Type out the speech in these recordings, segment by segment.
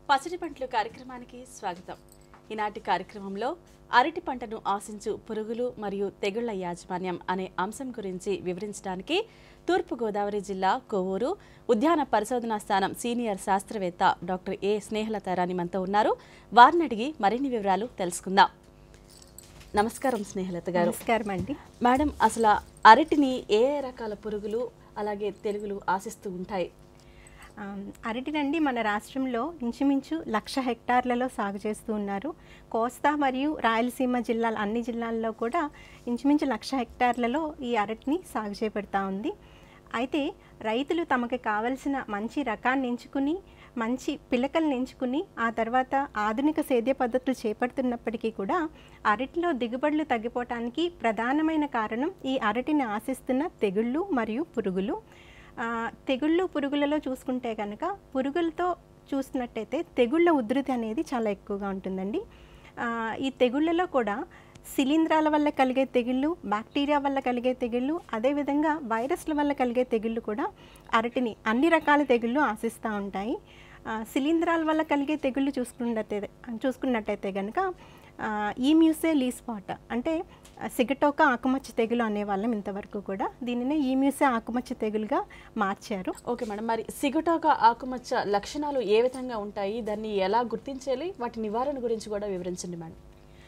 పసిడి పంటలు కార్యక్రమానికి స్వాగతం ఈనాటి కార్యక్రమంలో అరటి పంటను ఆశించు పురుగులు మరియు తెగుళ్ల యాజమాన్యం అనే అంశం గురించి వివరించడానికి తూర్పుగోదావరి జిల్లా కొవ్వూరు ఉద్యాన పరిశోధనా స్థానం సీనియర్ శాస్త్రవేత్త డాక్టర్ ఏ స్నేహలత రాణి మనతో ఉన్నారు వారిని అడిగి మరిన్ని వివరాలు తెలుసుకుందాం నమస్కారం స్నేహలత గారు నమస్కారం అండి మేడం అసలు అరటిని ఏ ఏ రకాల పురుగులు అలాగే తెలుగులు ఆశిస్తూ ఉంటాయి ఆమ్, అరటినండి మన రాష్ట్రంలో ఇంచుమించు లక్ష హెక్టార్లలో సాగు చేస్తూ ఉన్నారు కోస్తా మరియు రాయలసీమ జిల్లాల అన్ని జిల్లాల్లో కూడా ఇంచుమించు లక్ష హెక్టార్లలో ఈ అరటిని సాగు చేపడతా ఉంది అయితే రైతులు తమకు కావలసిన మంచి రకాన్ని ఎంచుకుని మంచి పిలకలను ఎంచుకుని ఆ తర్వాత ఆధునిక సేద్య పద్ధతులు చేపడుతున్నప్పటికీ కూడా అరటిలో దిగుబడులు తగ్గిపోవటానికి ప్రధానమైన కారణం ఈ అరటిని ఆశిస్తున్న తెగుళ్ళు మరియు పురుగులు ఆ, తెగుళ్ళు పురుగులలో చూసుకుంటే కనుక పురుగులతో చూసినట్టయితే తెగుళ్ళ ఉధృతి అనేది చాలా ఎక్కువగా ఉంటుందండి ఆ, ఈ తెగుళ్ళలో కూడా శిలీంధ్రాల వల్ల కలిగే తెగుళ్ళు బ్యాక్టీరియా వల్ల కలిగే తెగుళ్ళు అదేవిధంగా వైరస్ల వల్ల కలిగే తెగుళ్ళు కూడా అరటిని అన్ని రకాల తెగుళ్ళు ఆశిస్తూ ఉంటాయి ఆ, శిలీంధ్రాల వల్ల కలిగే తెగుళ్ళు చూసుకున్నట్టయితే చూసుకున్నట్టయితే కనుక ఈమ్యూసే లీస్పాట్ అంటే ఆ, సిగటోక ఆకుమచ్చ తెగులు అనేవాళ్ళం ఇంతవరకు కూడా దీనిని ఈమ్యూసే ఆకుమచ్చ తెగులుగా మార్చారు ఓకే మేడం మరి సిగటోక ఆకుమచ్చ లక్షణాలు ఏ విధంగా ఉంటాయి దాన్ని ఎలా గుర్తించాలి వాటి నివారణ గురించి కూడా వివరించండి మేడం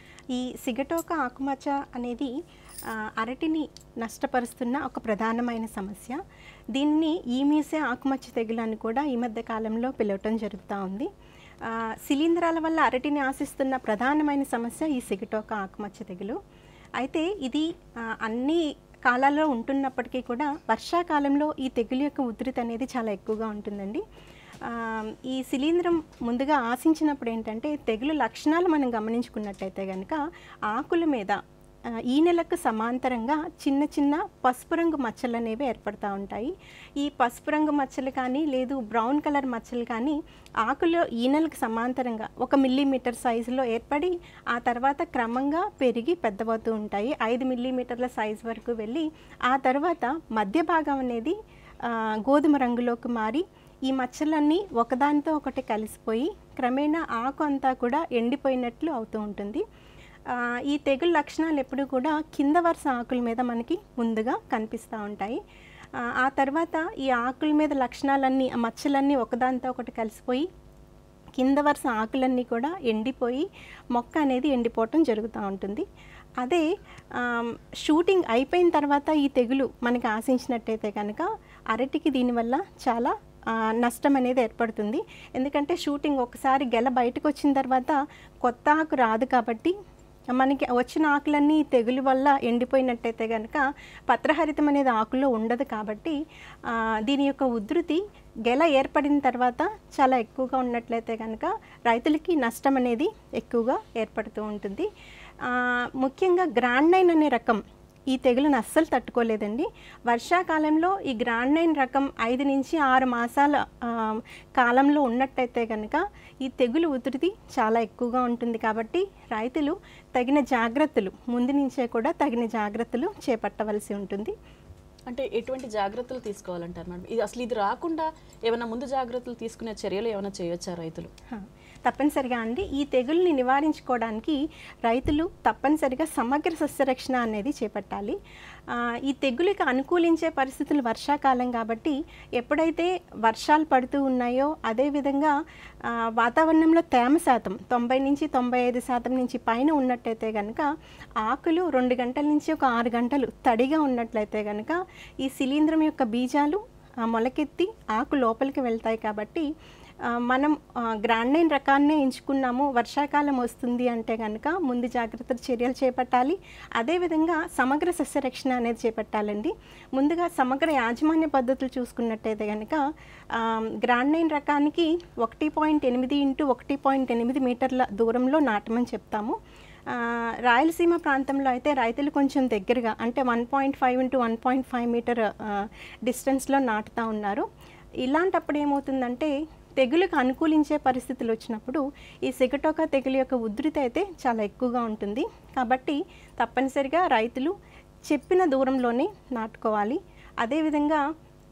ఈ సిగటోక ఆకుమచ్చ అనేది ఆ, అరటిని నష్టపరుస్తున్న ఒక ప్రధానమైన సమస్య దీన్ని ఈమీసే ఆకుమచ్చ తెగులు అని కూడా ఈ మధ్య కాలంలో పిలవటం జరుగుతూ ఉంది ఆ, శిలీంధ్రాల వల్ల అరటిని ఆశిస్తున్న ప్రధానమైన సమస్య ఈ సిగటోక ఆకుమచ్చ తెగులు అయితే ఇది ఆ, అన్ని కాలాల్లో ఉంటున్నప్పటికీ కూడా వర్షాకాలంలో ఈ తెగులు యొక్క ఉధృతి అనేది చాలా ఎక్కువగా ఉంటుందండి ఆ, ఈ శిలీంధ్రం ముందుగా ఆశించినప్పుడు ఏంటంటే తెగులు లక్షణాలు మనం గమనించుకున్నట్టయితే కనుక ఆకుల మీద ఆ, ఈ నెలకు సమాంతరంగా చిన్న చిన్న పసుపు రంగు మచ్చలు అనేవి ఏర్పడతా ఉంటాయి ఈ పసుపు రంగు మచ్చలు కానీ లేదు బ్రౌన్ కలర్ మచ్చలు కానీ ఆకులో ఈనెలకు సమాంతరంగా ఒక మిల్లీమీటర్ సైజులో ఏర్పడి ఆ తర్వాత క్రమంగా పెరిగి పెద్దవవుతూ ఉంటాయి ఐదు మిల్లీమీటర్ల సైజు వరకు వెళ్ళి ఆ తర్వాత మధ్య భాగం అనేది ఆ, గోధుమ రంగులోకి మారి ఈ మచ్చలన్నీ ఒకదానితో ఒకటి కలిసిపోయి క్రమేణా ఆకు అంతా కూడా ఎండిపోయినట్లు అవుతూ ఉంటుంది ఆ, ఈ తెగులు లక్షణాలు ఎప్పుడు కూడా కింద వరుస ఆకుల మీద మనకి ముందుగా కనిపిస్తూ ఉంటాయి ఆ, ఆ తర్వాత ఈ ఆకుల మీద లక్షణాలన్నీ ఆ మచ్చలన్నీ ఒకదానితో ఒకటి కలిసిపోయి కింద వరుస ఆకులన్నీ కూడా ఎండిపోయి మొక్క అనేది ఎండిపోవటం జరుగుతూ ఉంటుంది అదే ఆమ్, షూటింగ్ అయిపోయిన తర్వాత ఈ తెగులు మనకి ఆశించినట్టయితే కనుక అరటికి దీనివల్ల చాలా ఆ, నష్టం అనేది ఏర్పడుతుంది ఎందుకంటే షూటింగ్ ఒకసారి గెల బయటకు వచ్చిన తర్వాత కొత్త ఆకు రాదు కాబట్టి మనకి వచ్చిన ఆకులన్నీ తెగులు వల్ల ఎండిపోయినట్టయితే కనుక పత్రహరితం అనేది ఆకుల్లో ఉండదు కాబట్టి ఆ, దీని యొక్క ఉధృతి గెల ఏర్పడిన తర్వాత చాలా ఎక్కువగా ఉన్నట్లయితే కనుక రైతులకి నష్టం అనేది ఎక్కువగా ఏర్పడుతూ ఉంటుంది ఆ, ముఖ్యంగా గ్రాండ్ నైన్ అనే రకం ఈ తెగులను అస్సలు తట్టుకోలేదండి వర్షాకాలంలో ఈ గ్రాండ్ నైన్ రకం ఐదు నుంచి ఆరు మాసాల ఆ, కాలంలో ఉన్నట్టయితే కనుక ఈ తెగులు ఉధృతి చాలా ఎక్కువగా ఉంటుంది కాబట్టి రైతులు తగిన జాగ్రత్తలు ముందు నుంచే కూడా తగిన జాగ్రత్తలు చేపట్టవలసి ఉంటుంది అంటే ఎటువంటి జాగ్రత్తలు తీసుకోవాలంటారు మేడం ఇది అసలు ఇది రాకుండా ఏమైనా ముందు జాగ్రత్తలు తీసుకునే చర్యలు ఏమైనా చేయొచ్చా రైతులు హా, తప్పనిసరిగా అండి ఈ తెగుల్ని నివారించుకోవడానికి రైతులు తప్పనిసరిగా సమగ్ర సస్యరక్షణ అనేది చేపట్టాలి ఆ, ఈ తెగులుకి అనుకూలించే పరిస్థితులు వర్షాకాలం కాబట్టి ఎప్పుడైతే వర్షాలు పడుతూ ఉన్నాయో అదేవిధంగా ఆ, వాతావరణంలో తేమ శాతం తొంభై నుంచి తొంభై ఐదు శాతం నుంచి పైన ఉన్నట్టయితే కనుక ఆకులు రెండు గంటల నుంచి ఒక ఆరు గంటలు తడిగా ఉన్నట్లయితే కనుక ఈ శిలీంధ్రం యొక్క బీజాలు ఆ, మొలకెత్తి ఆకు లోపలికి వెళ్తాయి కాబట్టి ఆ, మనం ఆ, గ్రాండ్ నైన్ రకాన్నే ఎంచుకున్నాము వర్షాకాలం వస్తుంది అంటే కనుక ముందు జాగ్రత్త చర్యలు చేపట్టాలి అదేవిధంగా సమగ్ర సస్యరక్షణ అనేది చేపట్టాలండి ముందుగా సమగ్ర యాజమాన్య పద్ధతులు చూసుకున్నట్టయితే కనుక ఆ, గ్రాండ్ నైన్ రకానికి ఒకటి పాయింట్ ఎనిమిది ఇంటూ ఒకటి పాయింట్ ఎనిమిది మీటర్ల దూరంలో నాటమని చెప్తాము ఆ, రాయలసీమ ప్రాంతంలో అయితే రైతులు కొంచెం దగ్గరగా అంటే one point five into one point five meter డిస్టెన్స్లో నాటుతూ ఉన్నారు ఇలాంటప్పుడు ఏమవుతుందంటే తెగులుకు అనుకూలించే పరిస్థితులు వచ్చినప్పుడు ఈ సిగటోక తెగులు యొక్క ఉధృతి అయితే చాలా ఎక్కువగా ఉంటుంది కాబట్టి తప్పనిసరిగా రైతులు చెప్పిన దూరంలోనే నాటుకోవాలి అదేవిధంగా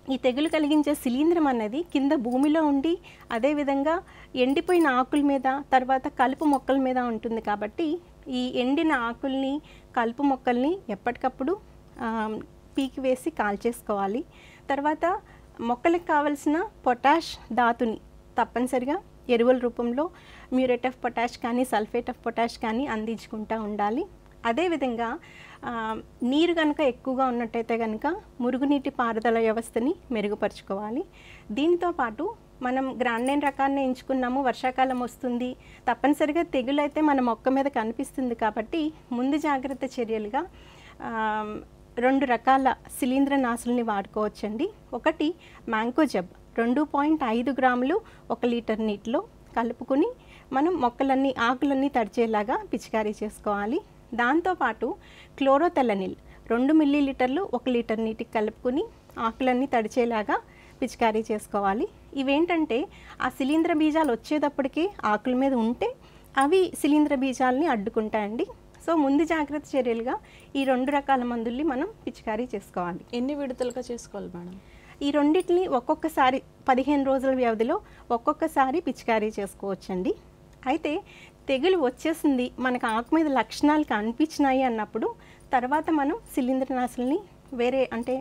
ఈ తెగులు కలిగించే శిలీంధ్రం అనేది కింద భూమిలో ఉండి అదేవిధంగా ఎండిపోయిన ఆకుల మీద తర్వాత కలుపు మొక్కల మీద ఉంటుంది కాబట్టి ఈ ఎండిన ఆకుల్ని కలుపు మొక్కల్ని ఎప్పటికప్పుడు ఆ, పీకి వేసి కాల్చేసుకోవాలి తర్వాత మొక్కలకు కావలసిన పొటాష్ ధాతుని తప్పనిసరిగా ఎరువుల రూపంలో మ్యూరేట్ ఆఫ్ పొటాష్ కానీ సల్ఫేట్ ఆఫ్ పొటాష్ కానీ అందించుకుంటూ ఉండాలి అదేవిధంగా ఆ, నీరు కనుక ఎక్కువగా ఉన్నట్టయితే కనుక మురుగునీటి పారుదల వ్యవస్థని మెరుగుపరుచుకోవాలి దీంతో పాటు మనం గ్రాండైన్ రకాన్ని ఎంచుకున్నాము వర్షాకాలం వస్తుంది తప్పనిసరిగా తెగులు అయితే మన మొక్క మీద కనిపిస్తుంది కాబట్టి ముందు జాగ్రత్త చర్యలుగా ఆ, రెండు రకాల శిలీంద్ర నాశుల్ని వాడుకోవచ్చండి ఒకటి మ్యాంకోజబ్ రెండు పాయింట్ ఐదు గ్రాములు ఒక లీటర్ నీటిలో కలుపుకుని మనం మొక్కలన్నీ ఆకులన్నీ తడిచేలాగా పిచికారీ చేసుకోవాలి దాంతోపాటు క్లోరోతెలనిల్ రెండు మిల్లీ లీటర్లు ఒక లీటర్ నీటికి కలుపుకుని ఆకులన్నీ తడిచేలాగా పిచికారీ చేసుకోవాలి ఇవేంటంటే ఆ శిలీంద్ర బీజాలు వచ్చేటప్పటికి ఆకుల మీద ఉంటే అవి శిలీంద్ర బీజాలని అడ్డుకుంటాయండి సో ముందు జాగ్రత్త చర్యలుగా ఈ రెండు రకాల మందుల్ని మనం పిచికారీ చేసుకోవాలి ఎన్ని విడతలుగా చేసుకోవాలి మేడం ఈ రెండింటిని ఒక్కొక్కసారి పదిహేను రోజుల వ్యవధిలో ఒక్కొక్కసారి పిచికారీ చేసుకోవచ్చండి అయితే తెగులు వచ్చేసింది మనకు ఆకు మీద లక్షణాలు కనిపించినాయి అన్నప్పుడు తర్వాత మనం శిలీంద్రనాశుల్ని వేరే అంటే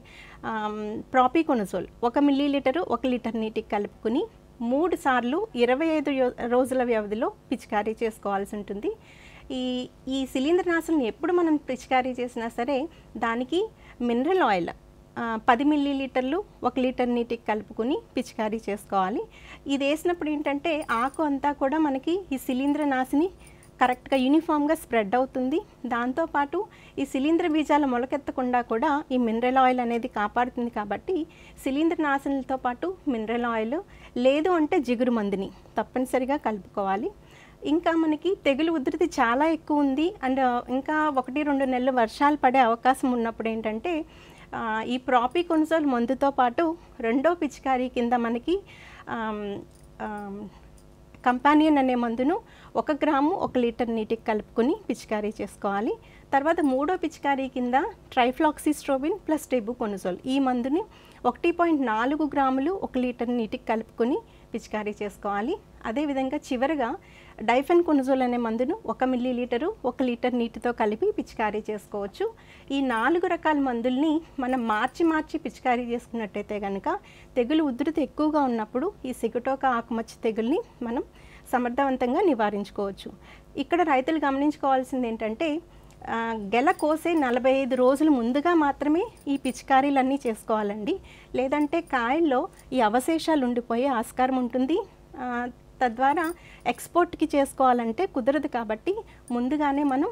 ప్రాపికొనజోల్ ఒక మిల్లీ లీటరు ఒక లీటర్ నీటికి కలుపుకుని మూడు సార్లు ఇరవై ఐదు యో- రోజుల వ్యవధిలో పిచికారీ చేసుకోవాల్సి ఉంటుంది ఈ ఈ శిలీంద్రనాశుల్ని ఎప్పుడు మనం పిచికారీ చేసినా సరే దానికి మినరల్ ఆయిల్ ఆ, పది మిల్లీ లీటర్లు ఒక లీటర్ నీటికి కలుపుకుని పిచికారీ చేసుకోవాలి ఇది వేసినప్పుడు ఏంటంటే ఆకు అంతా కూడా మనకి ఈ శిలీంద్ర నాశిని కరెక్ట్గా యూనిఫామ్గా స్ప్రెడ్ అవుతుంది దాంతోపాటు ఈ శిలీంద్ర బీజాల మొలకెత్తకుండా కూడా ఈ మినరల్ ఆయిల్ అనేది కాపాడుతుంది కాబట్టి శిలీంద్ర నాశనలతో పాటు మినరల్ ఆయిల్ లేదు అంటే జిగురు మందుని తప్పనిసరిగా కలుపుకోవాలి ఇంకా మనకి తెగులు ఉధృతి చాలా ఎక్కువ ఉంది అండ్ ఇంకా ఒకటి రెండు నెలలు వర్షాలు పడే అవకాశం ఉన్నప్పుడు ఏంటంటే ఆ, ఈ ప్రాపికొన్సోల్ మందుతో పాటు రెండో పిచికారీ కింద మనకి ఆమ్, ఆమ్, కంపానియన్ అనే మందును ఒక గ్రాము ఒక లీటర్ నీటికి కలుపుకొని పిచికారీ చేసుకోవాలి తర్వాత మూడో పిచికారీ కింద ట్రైఫ్లాక్సిస్ట్రోబిన్ ప్లస్ టెబుకొనజోల్ ఈ మందుని ఒకటి పాయింట్ నాలుగు గ్రాములు ఒక లీటర్ నీటికి కలుపుకొని పిచికారీ చేసుకోవాలి అదేవిధంగా చివరగా డైఫెన్ కొనజోల్ అనే మందును ఒక మిల్లీ లీటరు ఒక లీటర్ నీటితో కలిపి పిచికారీ చేసుకోవచ్చు ఈ నాలుగు రకాల మందుల్ని మనం మార్చి మార్చి పిచికారీ చేసుకున్నట్టయితే కనుక తెగులు ఉధృతి ఎక్కువగా ఉన్నప్పుడు ఈ సిగుటోక ఆకుమచ్చ తెగుల్ని మనం సమర్థవంతంగా నివారించుకోవచ్చు ఇక్కడ రైతులు గమనించుకోవాల్సింది ఏంటంటే ఆ, గెల కోసే నలభై ఐదు రోజులు ముందుగా మాత్రమే ఈ పిచికారీలన్నీ చేసుకోవాలండి లేదంటే కాయల్లో ఈ అవశేషాలు ఉండిపోయే ఆస్కారం ఉంటుంది ఆ, తద్వారా ఎక్స్పోర్ట్కి చేసుకోవాలంటే కుదరదు కాబట్టి ముందుగానే మనం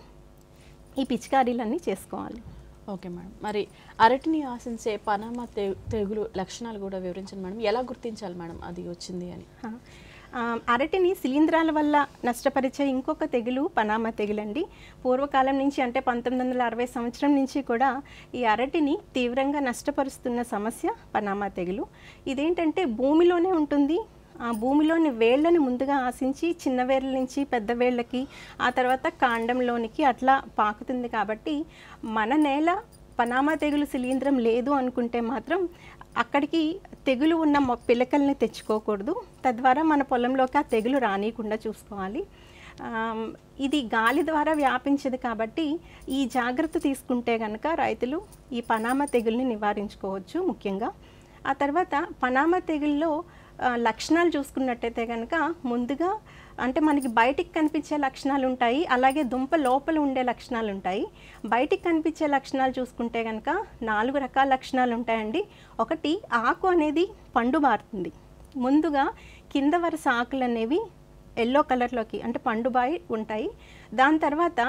ఈ పిచికారీలన్నీ చేసుకోవాలి ఓకే మేడం మరి అరటిని ఆశించే పనామా తె తెగులు లక్షణాలు కూడా వివరించండి మేడం ఎలా గుర్తించాలి మేడం అది వచ్చింది అని ఆ, ఆ, అరటిని శిలీంధ్రాల వల్ల నష్టపరిచే ఇంకొక తెగులు పనామా తెగులండి పూర్వకాలం నుంచి అంటే పంతొమ్మిది వందల అరవై సంవత్సరం నుంచి కూడా ఈ అరటిని తీవ్రంగా నష్టపరుస్తున్న సమస్య పనామా తెగులు ఇదేంటంటే భూమిలోనే ఉంటుంది ఆ భూమిలోని వేళ్ళని ముందుగా ఆశించి చిన్న వేళ్ళ నుంచి పెద్ద వేళ్ళకి ఆ తర్వాత కాండంలోనికి అట్లా పాకుతుంది కాబట్టి మన నేల పనామా తెగులు శిలీంధ్రం లేదు అనుకుంటే మాత్రం అక్కడికి తెగులు ఉన్న మొ పిలకల్ని తెచ్చుకోకూడదు తద్వారా మన పొలంలోకి ఆ తెగులు రానియకుండా చూసుకోవాలి ఆమ్, ఇది గాలి ద్వారా వ్యాపించదు కాబట్టి ఈ జాగ్రత్త తీసుకుంటే కనుక రైతులు ఈ పనామా తెగుల్ని నివారించుకోవచ్చు ముఖ్యంగా ఆ తర్వాత పనామా తెగుల్లో ఆ, లక్షణాలు చూసుకున్నట్టయితే కనుక ముందుగా అంటే మనకి బయటికి కనిపించే లక్షణాలు ఉంటాయి అలాగే దుంప లోపల ఉండే లక్షణాలు ఉంటాయి బయటికి కనిపించే లక్షణాలు చూసుకుంటే కనుక నాలుగు రకాల లక్షణాలు ఉంటాయండి ఒకటి ఆకు అనేది పండు బారుతుంది ముందుగా కింద వరుస ఆకులు అనేవి ఎల్లో కలర్లోకి అంటే పండుబాయి ఉంటాయి దాని తర్వాత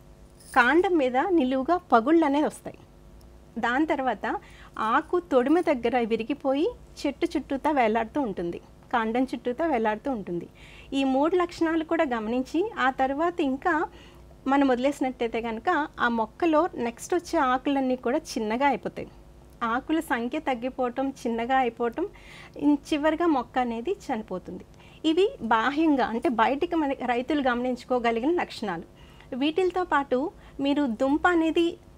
కాండం మీద నిలువుగా పగుళ్ళు అనేది వస్తాయి దాని తర్వాత ఆకు తొడిమ దగ్గర విరిగిపోయి చెట్టు చుట్టూతా వేలాడుతూ ఉంటుంది కాండం చుట్టూతా వేలాడుతూ ఉంటుంది ఈ మూడు లక్షణాలు కూడా గమనించి ఆ తర్వాత ఇంకా మనం వదిలేసినట్టయితే కనుక ఆ మొక్కలో నెక్స్ట్ వచ్చే ఆకులన్నీ కూడా చిన్నగా అయిపోతాయి ఆకుల సంఖ్య తగ్గిపోవటం చిన్నగా అయిపోవటం ఇన్ చివరిగా మొక్క అనేది చనిపోతుంది ఇవి బాహ్యంగా అంటే బయటికి మన రైతులు గమనించుకోగలిగిన లక్షణాలు వీటితో పాటు మీరు దుంప అనేది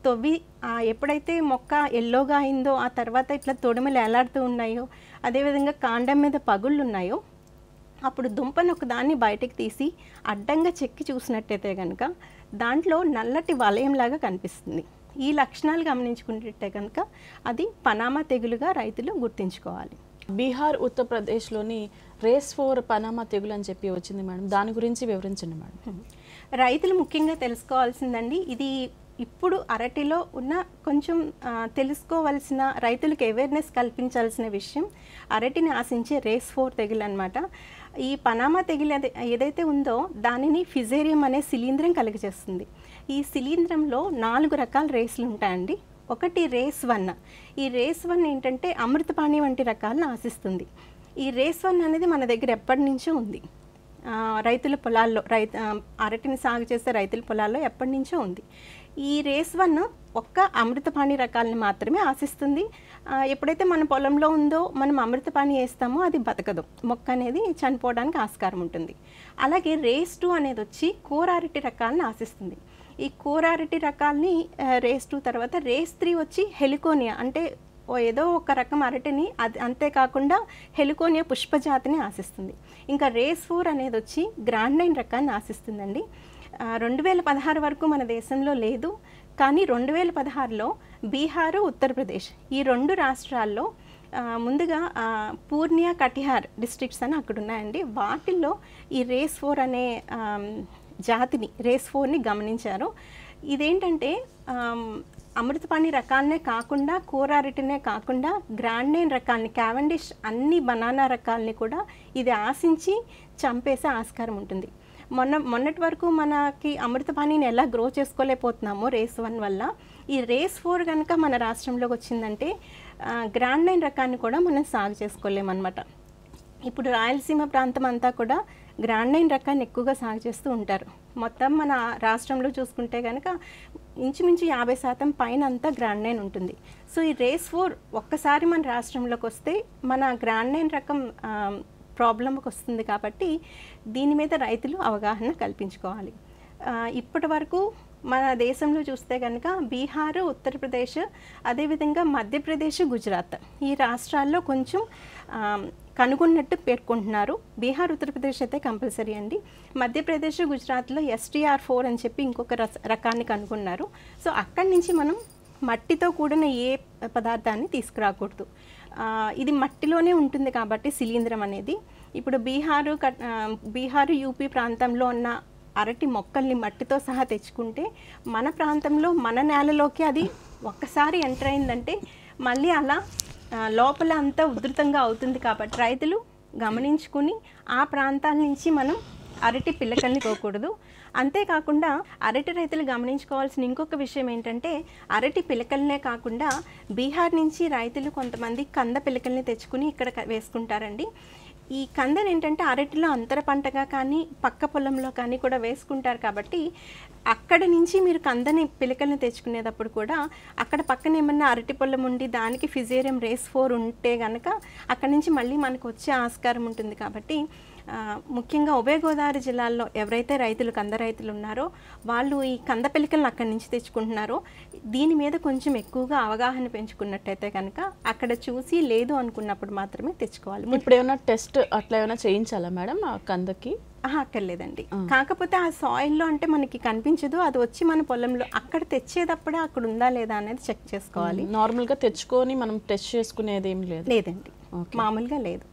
తవ్వి ఆ, ఎప్పుడైతే మొక్క ఎల్లోగా అయిందో ఆ తర్వాత ఇట్లా తొడిమలు ఎలాడుతూ ఉన్నాయో అదేవిధంగా కాండం మీద పగుళ్ళు ఉన్నాయో అప్పుడు దుంపను ఒక దాన్ని బయటికి తీసి అడ్డంగా చెక్కి చూసినట్టయితే కనుక దాంట్లో నల్లటి వలయంలాగా కనిపిస్తుంది ఈ లక్షణాలు గమనించుకుంటే కనుక అది పనామా తెగులుగా రైతులు గుర్తించుకోవాలి బీహార్ ఉత్తరప్రదేశ్లోని రేస్ ఫోర్ పనామా తెగులు అని చెప్పి వచ్చింది మేడం దాని గురించి వివరించండి మేడం రైతులు ముఖ్యంగా తెలుసుకోవాల్సిందండి ఇది ఇప్పుడు అరటిలో ఉన్న కొంచెం ఆ, తెలుసుకోవాల్సిన రైతులకు అవేర్నెస్ కల్పించాల్సిన విషయం అరటిని ఆశించే రేస్ ఫోర్ తెగులు అనమాట ఈ పనామా తెగులు అదే- ఏదైతే ఉందో దానిని ఫిజేరియం అనే శిలీంధ్రం కలిగజేస్తుంది ఈ శిలీంధ్రంలో నాలుగు రకాల రేసులు ఉంటాయండి ఒకటి రేస్ వన్ ఈ రేస్ వన్ ఏంటంటే అమృతపాణి వంటి రకాలను ఆశిస్తుంది ఈ రేస్ వన్ అనేది మన దగ్గర ఎప్పటి నుంచో ఉంది ఆ, రైతుల పొలాల్లో రైతు ఆ, అరటిని సాగు చేసే రైతుల పొలాల్లో ఎప్పటి నుంచో ఉంది ఈ రేస్ వన్ ఒక్క అమృతపాణి రకాలను మాత్రమే ఆశిస్తుంది ఆ, ఎప్పుడైతే మన పొలంలో ఉందో మనం అమృతపాణి వేస్తామో అది బతకదు మొక్క అనేది చనిపోవడానికి ఆస్కారం ఉంటుంది అలాగే రేస్ టూ అనేది వచ్చి కూర అరటి రకాలను ఆశిస్తుంది ఈ కూర అరటి రకాల్ని ఆ, రేస్ టూ తర్వాత రేస్ త్రీ వచ్చి హెలికోనియా అంటే ఓ ఏదో ఒక రకం అరటిని అది అంతేకాకుండా హెలికోనియా పుష్పజాతిని ఆశిస్తుంది ఇంకా రేస్ ఫోర్ అనేది వచ్చి గ్రాండ్ నైన్ రకాన్ని ఆశిస్తుందండి రెండు వేల పదహారు వరకు మన దేశంలో లేదు కానీ రెండు వేల పదహారులో బీహారు ఉత్తరప్రదేశ్ ఈ రెండు రాష్ట్రాల్లో ఆ, ముందుగా ఆ, పూర్ణియా కటిహార్ డిస్ట్రిక్ట్స్ అని అక్కడ ఉన్నాయండి వాటిల్లో ఈ రేస్ ఫోర్ అనే ఆమ్, జాతిని రేస్ ఫోర్ని గమనించారు ఇదేంటంటే ఆమ్, అమృతపాణి రకాలనే కాకుండా కూర అరటినే కాకుండా గ్రాండ్ నైన్ రకాలని క్యావెండిష్ అన్ని బనానా రకాలని కూడా ఇది ఆశించి చంపేసే ఆస్కారం ఉంటుంది మొన్న మొన్నటి వరకు మనకి అమృతపాణిని ఎలా గ్రో చేసుకోలేకపోతున్నామో రేస్ వన్ వల్ల ఈ రేస్ ఫోర్ కనుక మన రాష్ట్రంలోకి వచ్చిందంటే ఆ, గ్రాండ్ నైన్ రకాన్ని కూడా మనం సాగు చేసుకోలేమన్నమాట ఇప్పుడు రాయలసీమ ప్రాంతం అంతా కూడా గ్రాండ్ నైన్ రకాన్ని ఎక్కువగా సాగు చేస్తూ ఉంటారు మొత్తం మన రాష్ట్రంలో చూసుకుంటే కనుక ఇంచుమించు యాభై శాతం పైన అంతా గ్రాండ్ నైన్ ఉంటుంది సో ఈ రేస్ ఫోర్ ఒక్కసారి మన రాష్ట్రంలోకి వస్తే మన గ్రాండ్ నైన్ రకం ప్రాబ్లంకి వస్తుంది కాబట్టి దీని మీద రైతులు అవగాహన కల్పించుకోవాలి ఆ, ఇప్పటి వరకు మన దేశంలో చూస్తే కనుక బీహార్ ఉత్తరప్రదేశ్ అదేవిధంగా మధ్యప్రదేశ్ గుజరాత్ ఈ రాష్ట్రాల్లో కొంచెం ఆ, కనుగొన్నట్టు పేర్కొంటున్నారు బీహార్ ఉత్తరప్రదేశ్ అయితే కంపల్సరీ అండి మధ్యప్రదేశ్ గుజరాత్లో ఎస్టీఆర్ ఫోర్ అని చెప్పి ఇంకొక రస రకాన్ని కనుగొన్నారు సో అక్కడి నుంచి మనం మట్టితో కూడిన ఏ పదార్థాన్ని తీసుకురాకూడదు ఆ, ఇది మట్టిలోనే ఉంటుంది కాబట్టి శిలీంధ్రం అనేది ఇప్పుడు బీహారు కట్- ఆ, బీహారు యూపీ ప్రాంతంలో ఉన్న అరటి మొక్కల్ని మట్టితో సహా తెచ్చుకుంటే మన ప్రాంతంలో మన నేలలోకి అది ఒక్కసారి ఎంటర్ అయిందంటే మళ్ళీ అలా ఆ, లోపల అంతా ఉధృతంగా అవుతుంది కాబట్టి రైతులు గమనించుకుని ఆ ప్రాంతాల నుంచి మనం అరటి పిల్లకల్ని పోకూడదు అంతేకాకుండా అరటి రైతులు గమనించుకోవాల్సిన ఇంకొక విషయం ఏంటంటే అరటి పిలకలనే కాకుండా బీహార్ నుంచి రైతులు కొంతమంది కంద పిలకల్ని తెచ్చుకుని ఇక్కడ క- వేసుకుంటారండి ఈ కందను ఏంటంటే అరటిలో అంతర పంటగా కానీ పక్క పొలంలో కానీ కూడా వేసుకుంటారు కాబట్టి అక్కడ నుంచి మీరు కందని పిలకల్ని తెచ్చుకునేటప్పుడు కూడా అక్కడ పక్కన ఏమన్నా అరటి పొలం ఉండి దానికి ఫిజేరియం రేస్ ఫోర్ ఉంటే కనుక అక్కడ నుంచి మళ్ళీ మనకు వచ్చే ఆస్కారం ఉంటుంది కాబట్టి ఆ, ముఖ్యంగా ఉభయ గోదావరి జిల్లాల్లో ఎవరైతే రైతులు కంద రైతులు ఉన్నారో వాళ్ళు ఈ కంద పిలకలను అక్కడి నుంచి తెచ్చుకుంటున్నారో దీని మీద కొంచెం ఎక్కువగా అవగాహన పెంచుకున్నట్టయితే కనుక అక్కడ చూసి లేదు అనుకున్నప్పుడు మాత్రమే తెచ్చుకోవాలి ఇప్పుడు ఏమైనా టెస్ట్ అట్లా ఏమైనా చేయించాలా మేడం ఆ కందకి ఆహా, అక్కర్లేదండి కాకపోతే ఆ సాయిల్లో అంటే మనకి కనిపించదు అది వచ్చి మన పొలంలో అక్కడ తెచ్చేటప్పుడే అక్కడ ఉందా లేదా అనేది చెక్ చేసుకోవాలి నార్మల్గా తెచ్చుకొని మనం టెస్ట్ చేసుకునేది ఏం లేదు లేదండి ఓకే. మామూలుగా లేదు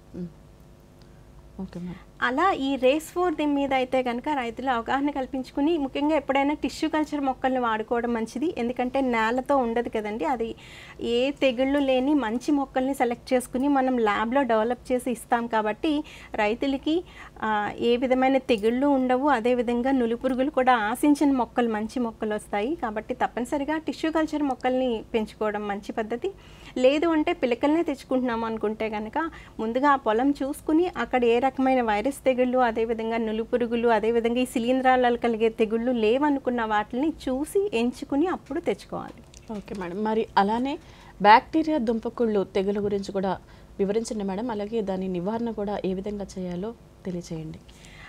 ఓకే మేడం అలా ఈ రేస్ ఫోర్ దీని మీద అయితే కనుక రైతులు అవగాహన కల్పించుకుని ముఖ్యంగా ఎప్పుడైనా టిష్యూ కల్చర్ మొక్కల్ని వాడుకోవడం మంచిది ఎందుకంటే నేలతో ఉండదు కదండి అది ఏ తెగుళ్ళు లేని మంచి మొక్కల్ని సెలెక్ట్ చేసుకుని మనం ల్యాబ్లో డెవలప్ చేసి ఇస్తాం కాబట్టి రైతులకి ఆ, ఏ విధమైన తెగుళ్ళు ఉండవు అదేవిధంగా నులిపురుగులు కూడా ఆశించిన మొక్కలు మంచి మొక్కలు వస్తాయి కాబట్టి తప్పనిసరిగా టిష్యూ కల్చర్ మొక్కల్ని పెంచుకోవడం మంచి పద్ధతి లేదు అంటే పిలకల్నే తెచ్చుకుంటున్నాం అనుకుంటే కనుక ముందుగా ఆ పొలం చూసుకుని అక్కడ ఏ రకమైన వైరస్ తెగుళ్ళు అదేవిధంగా నులిపురుగులు అదేవిధంగా ఈ శిలీంధ్రాలు కలిగే తెగుళ్ళు లేవనుకున్న వాటిని చూసి ఎంచుకుని అప్పుడు తెచ్చుకోవాలి ఓకే మేడం మరి అలానే బ్యాక్టీరియా దుంపకుళ్ళు తెగులు గురించి కూడా వివరించండి మేడం అలాగే దాని నివారణ కూడా ఏ విధంగా చేయాలో తెలియచేయండి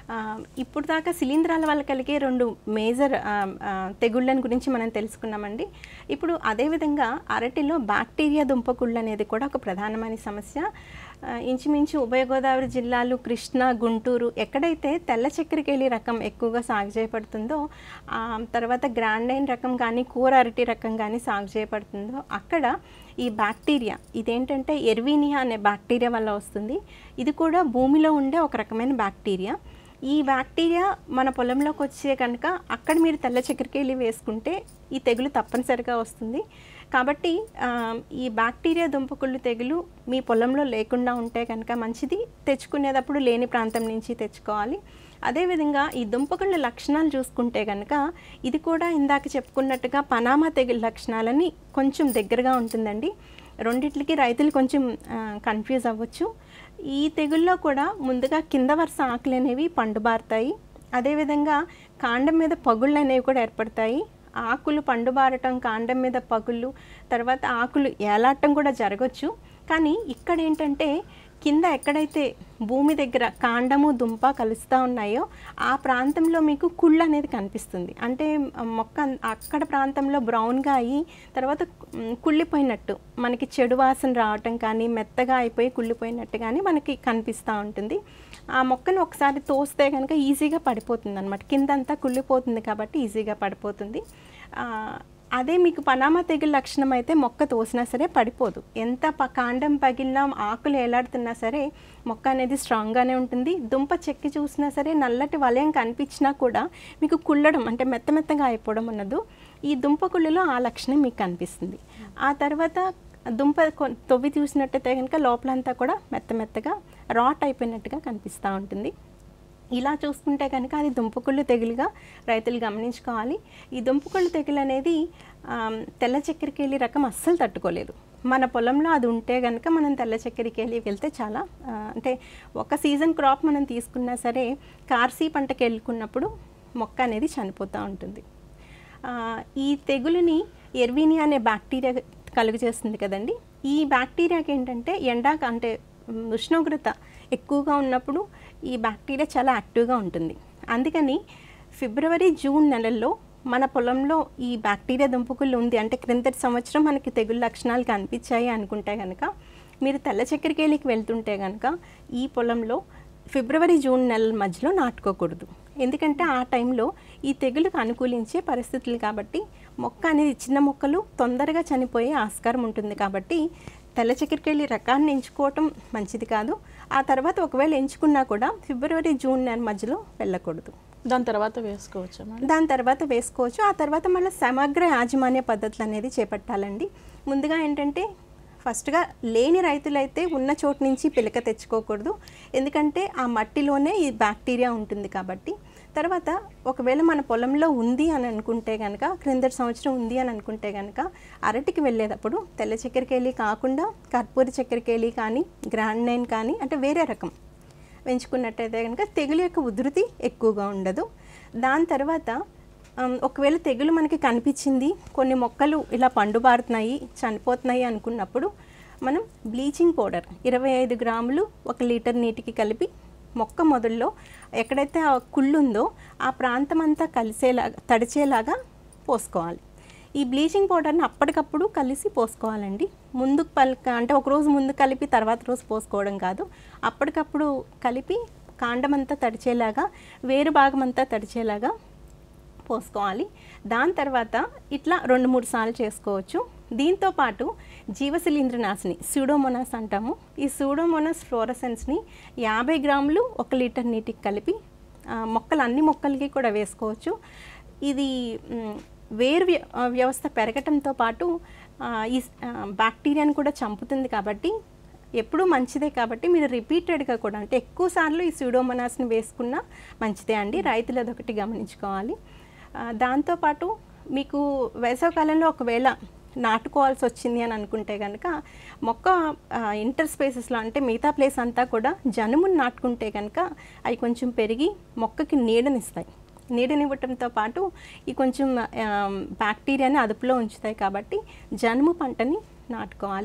ఆ, ఇప్పుడు దాకా శిలీంధ్రాల వల్ల కలిగే రెండు మేజర్ తెగుళ్ళని గురించి మనం తెలుసుకున్నామండి ఇప్పుడు అదేవిధంగా అరటిలో బ్యాక్టీరియా దుంపకుళ్ళు అనేది కూడా ఒక ప్రధానమైన సమస్య ఆ, ఇంచుమించు ఉభయ గోదావరి జిల్లాలు కృష్ణా గుంటూరు ఎక్కడైతే తెల్ల చక్కెరకేళి రకం ఎక్కువగా సాగు చేయబడుతుందో ఆ, తర్వాత గ్రాండైన్ రకం కానీ కూర అరటి రకం కానీ సాగు చేయబడుతుందో అక్కడ ఈ బ్యాక్టీరియా ఇదేంటంటే ఎర్వీనియా అనే బ్యాక్టీరియా వల్ల వస్తుంది ఇది కూడా భూమిలో ఉండే ఒక రకమైన బ్యాక్టీరియా ఈ బ్యాక్టీరియా మన పొలంలోకి వచ్చే కనుక అక్కడ మీరు తెల్ల చక్కెరకేళి వేసుకుంటే ఈ తెగులు తప్పనిసరిగా వస్తుంది కాబట్టి ఆ, ఈ బ్యాక్టీరియా దుంపకుళ్ళు తెగులు మీ పొలంలో లేకుండా ఉంటే కనుక మంచిది తెచ్చుకునేటప్పుడు లేని ప్రాంతం నుంచి తెచ్చుకోవాలి అదేవిధంగా ఈ దుంపకుళ్ళ లక్షణాలు చూసుకుంటే కనుక ఇది కూడా ఇందాక చెప్పుకున్నట్టుగా పనామా తెగులు లక్షణాలని కొంచెం దగ్గరగా ఉంటుందండి రెండిట్లకి రైతులు కొంచెం కన్ఫ్యూజ్ అవ్వచ్చు ఈ తెగుల్లో కూడా ముందుగా కింద వరుస ఆకులు అనేవి పండుబారుతాయి అదేవిధంగా కాండం మీద పగుళ్ళు అనేవి కూడా ఏర్పడతాయి ఆకులు పండుబారటం కాండం మీద పగుళ్ళు తర్వాత ఆకులు ఏలాటం కూడా జరగచ్చు కానీ ఇక్కడ ఏంటంటే కింద ఎక్కడైతే భూమి దగ్గర కాండము దుంప కలుస్తూ ఉన్నాయో ఆ ప్రాంతంలో మీకు కుళ్ళు అనేది కనిపిస్తుంది అంటే ఆ మొక్క అన్- అక్కడ ప్రాంతంలో బ్రౌన్గా అయ్యి తర్వాత మ్, కుళ్ళిపోయినట్టు మనకి చెడు వాసన రావటం కానీ మెత్తగా అయిపోయి కుళ్ళిపోయినట్టు కానీ మనకి కనిపిస్తూ ఉంటుంది ఆ మొక్కను ఒకసారి తోస్తే కనుక ఈజీగా పడిపోతుంది అనమాట కిందంతా కుళ్ళిపోతుంది కాబట్టి ఈజీగా పడిపోతుంది ఆ, అదే మీకు పనామా తెగులు లక్షణం అయితే మొక్క తోసినా సరే పడిపోదు ఎంత ప కాండం పగిలినా ఆకులు ఏలాడుతున్నా సరే మొక్క అనేది స్ట్రాంగ్గానే ఉంటుంది దుంప చెక్కి చూసినా సరే నల్లటి వలయం కనిపించినా కూడా మీకు కుళ్ళడం అంటే మెత్త మెత్తగా అయిపోవడం ఉన్నదు ఈ దుంప కుళ్ళులో ఆ లక్షణం మీకు కనిపిస్తుంది ఆ తర్వాత దుంప కొ- తొవ్వి చూసినట్టయితే కనుక లోపలంతా కూడా మెత్త మెత్తగా రాట్ అయిపోయినట్టుగా కనిపిస్తూ ఉంటుంది ఇలా చూసుకుంటే కనుక అది దుంపకుళ్ళు తెగులుగా రైతులు గమనించుకోవాలి ఈ దుంపకుళ్ళు తెగులు అనేది ఆమ్, తెల్ల చక్కెరకేళి రకం అస్సలు తట్టుకోలేదు మన పొలంలో అది ఉంటే కనుక మనం తెల్ల చక్కెరకేళి వెళ్తే చాలా ఆ, అంటే ఒక సీజన్ క్రాప్ మనం తీసుకున్నా సరే కార్సీ పంటకి వెళ్ళుకున్నప్పుడు మొక్క అనేది చనిపోతూ ఉంటుంది ఆ, ఈ తెగులుని ఎర్వీనియా అనే బ్యాక్టీరియా కలుగు చేస్తుంది కదండి ఈ బ్యాక్టీరియాకి ఏంటంటే ఎండాక అంటే ఉమ్, ఉష్ణోగ్రత ఎక్కువగా ఉన్నప్పుడు ఈ బ్యాక్టీరియా చాలా యాక్టివ్గా ఉంటుంది అందుకని ఫిబ్రవరి జూన్ నెలల్లో మన పొలంలో ఈ బ్యాక్టీరియా దుంపకుళ్ళు ఉంది అంటే క్రిందటి సంవత్సరం మనకి తెగులు లక్షణాలు కనిపించాయి అనుకుంటే కనుక మీరు తెల్ల చక్కెరకేళికి వెళ్తుంటే కనుక ఈ పొలంలో ఫిబ్రవరి జూన్ నెలల మధ్యలో నాటుకోకూడదు ఎందుకంటే ఆ టైంలో ఈ తెగులుకు అనుకూలించే పరిస్థితులు కాబట్టి మొక్క అనేది చిన్న మొక్కలు తొందరగా చనిపోయే ఆస్కారం ఉంటుంది కాబట్టి తెల్ల చక్కెరకేళి రకాన్ని ఎంచుకోవటం మంచిది కాదు ఆ తర్వాత ఒకవేళ ఎంచుకున్నా కూడా ఫిబ్రవరి జూన్ నెల మధ్యలో వెళ్ళకూడదు దాని తర్వాత వేసుకోవచ్చా మేడం దాని తర్వాత వేసుకోవచ్చు ఆ తర్వాత మళ్ళీ సమగ్ర యాజమాన్య పద్ధతులు అనేది చేపట్టాలండి ముందుగా ఏంటంటే ఫస్ట్గా లేని రైతులైతే ఉన్న చోటు నుంచి పిలక తెచ్చుకోకూడదు ఎందుకంటే ఆ మట్టిలోనే ఈ బ్యాక్టీరియా ఉంటుంది కాబట్టి తర్వాత ఒకవేళ మన పొలంలో ఉంది అని అనుకుంటే కనుక క్రిందటి సంవత్సరం ఉంది అని అనుకుంటే కనుక అరటికి వెళ్ళేటప్పుడు తెల్ల చక్కెరకేళి కాకుండా కర్పూర చక్కెరకేళి కానీ గ్రాండ్ నైన్ కానీ అంటే వేరే రకం పెంచుకున్నట్టయితే కనుక తెగులు యొక్క ఉధృతి ఎక్కువగా ఉండదు దాని తర్వాత ఆమ్, ఒకవేళ తెగులు మనకి కనిపించింది కొన్ని మొక్కలు ఇలా పండుబారుతున్నాయి చనిపోతున్నాయి అనుకున్నప్పుడు మనం బ్లీచింగ్ పౌడర్ ఇరవై ఐదు గ్రాములు ఒక లీటర్ నీటికి కలిపి మొక్క మొదల్లో ఎక్కడైతే ఆ కుళ్ళు ఉందో ఆ ప్రాంతం అంతా కలిసేలాగా తడిచేలాగా పోసుకోవాలి ఈ బ్లీచింగ్ పౌడర్ని అప్పటికప్పుడు కలిసి పోసుకోవాలండి ముందుకు పలక అంటే ఒక రోజు ముందు కలిపి తర్వాత రోజు పోసుకోవడం కాదు అప్పటికప్పుడు కలిపి కాండం అంతా తడిచేలాగా వేరు భాగం అంతా తడిచేలాగా పోసుకోవాలి దాని తర్వాత ఇట్లా రెండు మూడు సార్లు చేసుకోవచ్చు దీంతో పాటు జీవశిలీంద్రనాశిని సూడోమోనాస్ అంటాము ఈ సూడోమోనాస్ ఫ్లోరసెన్స్ని యాభై గ్రాములు ఒక లీటర్ నీటికి కలిపి ఆ, మొక్కలు అన్ని మొక్కలకి కూడా వేసుకోవచ్చు ఇది మ్, వేరు వ్య- ఆ, వ్యవస్థ పెరగటంతో పాటు ఆ, ఈ ఆ, బ్యాక్టీరియాని కూడా చంపుతుంది కాబట్టి ఎప్పుడూ మంచిదే కాబట్టి మీరు రిపీటెడ్గా కూడా అంటే ఎక్కువ సార్లు ఈ సూడోమోనాస్ని వేసుకున్నా మంచిదే అండి రైతులు అదొకటి గమనించుకోవాలి ఆ, దాంతోపాటు మీకు వేసవకాలంలో ఒకవేళ నాటుకోవాల్సి వచ్చింది అని అనుకుంటే కనుక మొక్క ఇంటర్ స్పేసెస్లో అంటే మిగతా ప్లేస్ అంతా కూడా జనుమును నాటుకుంటే కనుక అవి కొంచెం పెరిగి మొక్కకి నీడనిస్తాయి నీడనివ్వటంతో పాటు ఈ కొంచెం ఆ, బ్యాక్టీరియాని అదుపులో ఉంచుతాయి కాబట్టి జనుము పంటని నాటుకోవాలి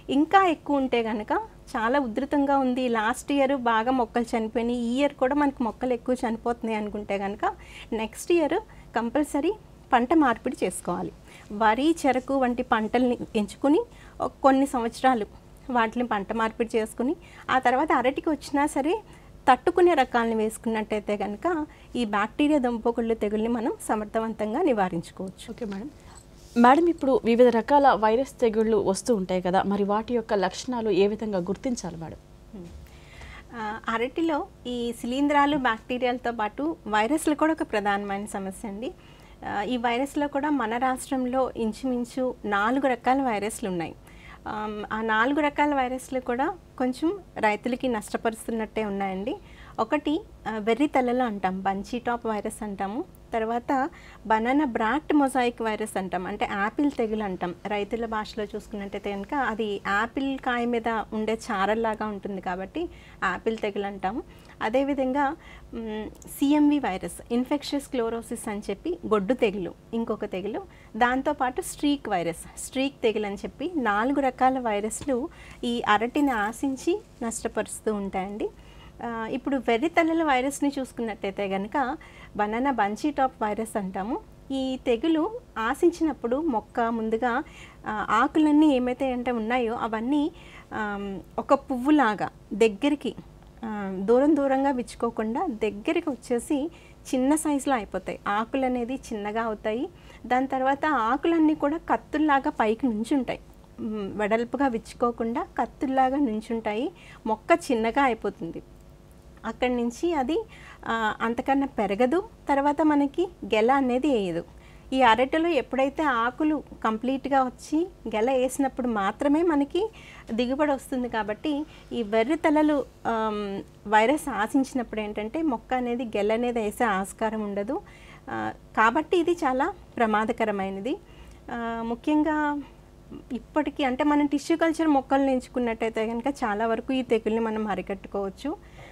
ఇంకా ఎక్కువ ఉంటే కనుక చాలా ఉధృతంగా ఉంది లాస్ట్ ఇయర్ బాగా మొక్కలు చనిపోయినాయి ఈ ఇయర్ కూడా మనకి మొక్కలు ఎక్కువ చనిపోతున్నాయి అనుకుంటే కనుక నెక్స్ట్ ఇయర్ కంపల్సరీ పంట మార్పిడి చేసుకోవాలి వరి చెరకు వంటి పంటల్ని ఎంచుకుని ఒక కొన్ని సంవత్సరాలు వాటిని పంట మార్పిడి చేసుకుని ఆ తర్వాత అరటికి వచ్చినా సరే తట్టుకునే రకాలను వేసుకున్నట్టయితే కనుక ఈ బ్యాక్టీరియా దుంపకుళ్ళు తెగుల్ని మనం సమర్థవంతంగా నివారించుకోవచ్చు ఓకే మేడం మేడం ఇప్పుడు వివిధ రకాల వైరస్ తెగుళ్ళు వస్తూ ఉంటాయి కదా మరి వాటి యొక్క లక్షణాలు ఏ విధంగా గుర్తించాలి మేడం ఆ, అరటిలో ఈ శిలీంధ్రాలు బ్యాక్టీరియాలతో పాటు వైరస్లు కూడా ఒక ప్రధానమైన సమస్య అండి ఆ, ఈ వైరస్లో కూడా మన రాష్ట్రంలో ఇంచుమించు నాలుగు రకాల వైరస్లు ఉన్నాయి ఆమ్, ఆ నాలుగు రకాల వైరస్లు కూడా కొంచెం రైతులకి నష్టపరుస్తున్నట్టే ఉన్నాయండి ఒకటి ఆ, వెర్రి తెల్లలు అంటాం బంచీ టాప్ వైరస్ అంటాము తర్వాత బనానా బ్రాక్ట్ మొజాయిక్ వైరస్ అంటాం అంటే యాపిల్ తెగులు అంటాం రైతుల భాషలో చూసుకున్నట్టయితే కనుక అది యాపిల్ కాయ మీద ఉండే చారల్లాగా ఉంటుంది కాబట్టి యాపిల్ తెగులు అంటాము అదేవిధంగా సిఎంవి వైరస్ ఇన్ఫెక్షస్ క్లోరోసిస్ అని చెప్పి గొడ్డు తెగులు ఇంకొక తెగులు దాంతోపాటు స్ట్రీక్ వైరస్ స్ట్రీక్ తెగులు అని చెప్పి నాలుగు రకాల వైరస్లు ఈ అరటిని ఆశించి నష్టపరుస్తూ ఉంటాయండి ఆ, ఇప్పుడు వెర్రి తల్లల వైరస్ని చూసుకున్నట్టయితే కనుక బనానా బంచీ టాప్ వైరస్ అంటాము ఈ తెగులు ఆశించినప్పుడు మొక్క ముందుగా ఆ, ఆకులన్నీ ఏమైతే అంటే ఉన్నాయో అవన్నీ ఆమ్, ఒక పువ్వులాగా దగ్గరికి ఆ, దూరం దూరంగా విచ్చుకోకుండా దగ్గరికి వచ్చేసి చిన్న సైజులో అయిపోతాయి ఆకులు అనేది చిన్నగా అవుతాయి దాని తర్వాత ఆకులన్నీ కూడా కత్తుల్లాగా పైకి నుంచుంటాయి మ్, వెడల్పుగా విచ్చుకోకుండా కత్తుల్లాగా నుంచుంటాయి మొక్క చిన్నగా అయిపోతుంది అక్కడి నుంచి అది ఆ, అంతకన్నా పెరగదు తర్వాత మనకి గెల అనేది వేయదు ఈ అరటిలో ఎప్పుడైతే ఆకులు కంప్లీట్గా వచ్చి గెల వేసినప్పుడు మాత్రమే మనకి దిగుబడి వస్తుంది కాబట్టి ఈ వెర్రి తలలు ఆమ్, వైరస్ ఆశించినప్పుడు ఏంటంటే మొక్క అనేది గెల అనేది వేసే ఆస్కారం ఉండదు ఆ, కాబట్టి ఇది చాలా ప్రమాదకరమైనది ఆ, ముఖ్యంగా ఇప్పటికీ అంటే మనం టిష్యూ కల్చర్ మొక్కలను ఎంచుకున్నట్టయితే కనుక చాలా వరకు ఈ తెగుల్ని మనం అరికట్టుకోవచ్చు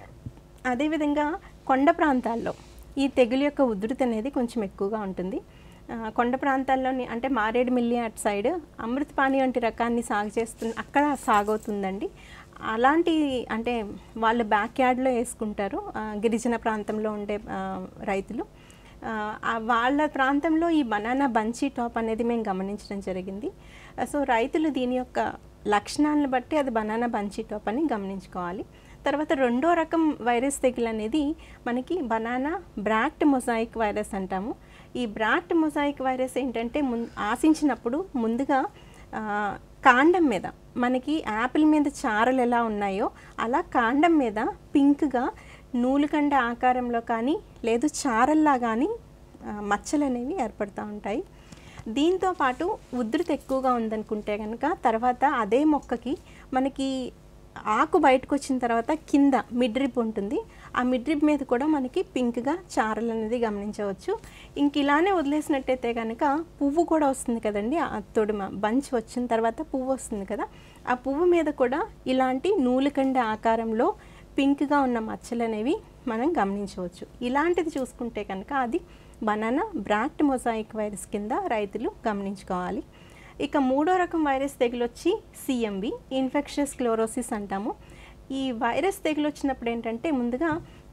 అదేవిధంగా కొండ ప్రాంతాల్లో ఈ తెగులు యొక్క ఉధృతి అనేది కొంచెం ఎక్కువగా ఉంటుంది ఆ, కొండ ప్రాంతాల్లోని అంటే మారేడుమిల్లి అటు సైడ్ అమృతపాణి వంటి రకాన్ని సాగు చేస్తున్న అక్కడ సాగవుతుందండి అలాంటి అంటే వాళ్ళు బ్యాక్ యార్డ్లో వేసుకుంటారు ఆ, గిరిజన ప్రాంతంలో ఉండే ఆ, రైతులు ఆ, ఆ వాళ్ళ ప్రాంతంలో ఈ బనానా బంచీ టాప్ అనేది మేము గమనించడం జరిగింది ఆ, సో రైతులు దీని యొక్క లక్షణాలను బట్టి అది బనానా బంచీ టాప్ అని గమనించుకోవాలి తర్వాత రెండో రకం వైరస్ తెగులు అనేది మనకి బనానా బ్రాక్ట్ మొజాయిక్ వైరస్ అంటాము ఈ బ్రాక్ట్ మొజాయిక్ వైరస్ ఏంటంటే ముం ఆశించినప్పుడు ముందుగా ఆ, కాండం మీద మనకి యాపిల్ మీద చారలు ఎలా ఉన్నాయో అలా కాండం మీద పింక్గా నూలుకండ ఆకారంలో కానీ లేదు చారల్లా కానీ ఆ, మచ్చలు అనేవి ఏర్పడుతూ ఉంటాయి దీంతో పాటు ఉధృతి ఎక్కువగా ఉందనుకుంటే కనుక తర్వాత అదే మొక్కకి మనకి ఆకు బయటకు వచ్చిన తర్వాత కింద మిడ్రిప్ ఉంటుంది ఆ మిడ్రిప్ మీద కూడా మనకి పింక్గా చారలు అనేది గమనించవచ్చు ఇంక ఇలానే వదిలేసినట్టయితే కనుక పువ్వు కూడా వస్తుంది కదండి ఆ తొడిమ బంచ్ వచ్చిన తర్వాత పువ్వు వస్తుంది కదా ఆ పువ్వు మీద కూడా ఇలాంటి నూలుకండ ఆకారంలో పింక్గా ఉన్న మచ్చలు అనేవి మనం గమనించవచ్చు ఇలాంటిది చూసుకుంటే కనుక అది బనానా బ్రాక్ట్ మొజాయిక్ వైరస్ కింద రైతులు గమనించుకోవాలి ఇక మూడో రకం వైరస్ తెగులు వచ్చి సిఎంబి ఇన్ఫెక్షస్ క్లోరోసిస్ అంటాము ఈ వైరస్ తెగులు వచ్చినప్పుడు ఏంటంటే ముందుగా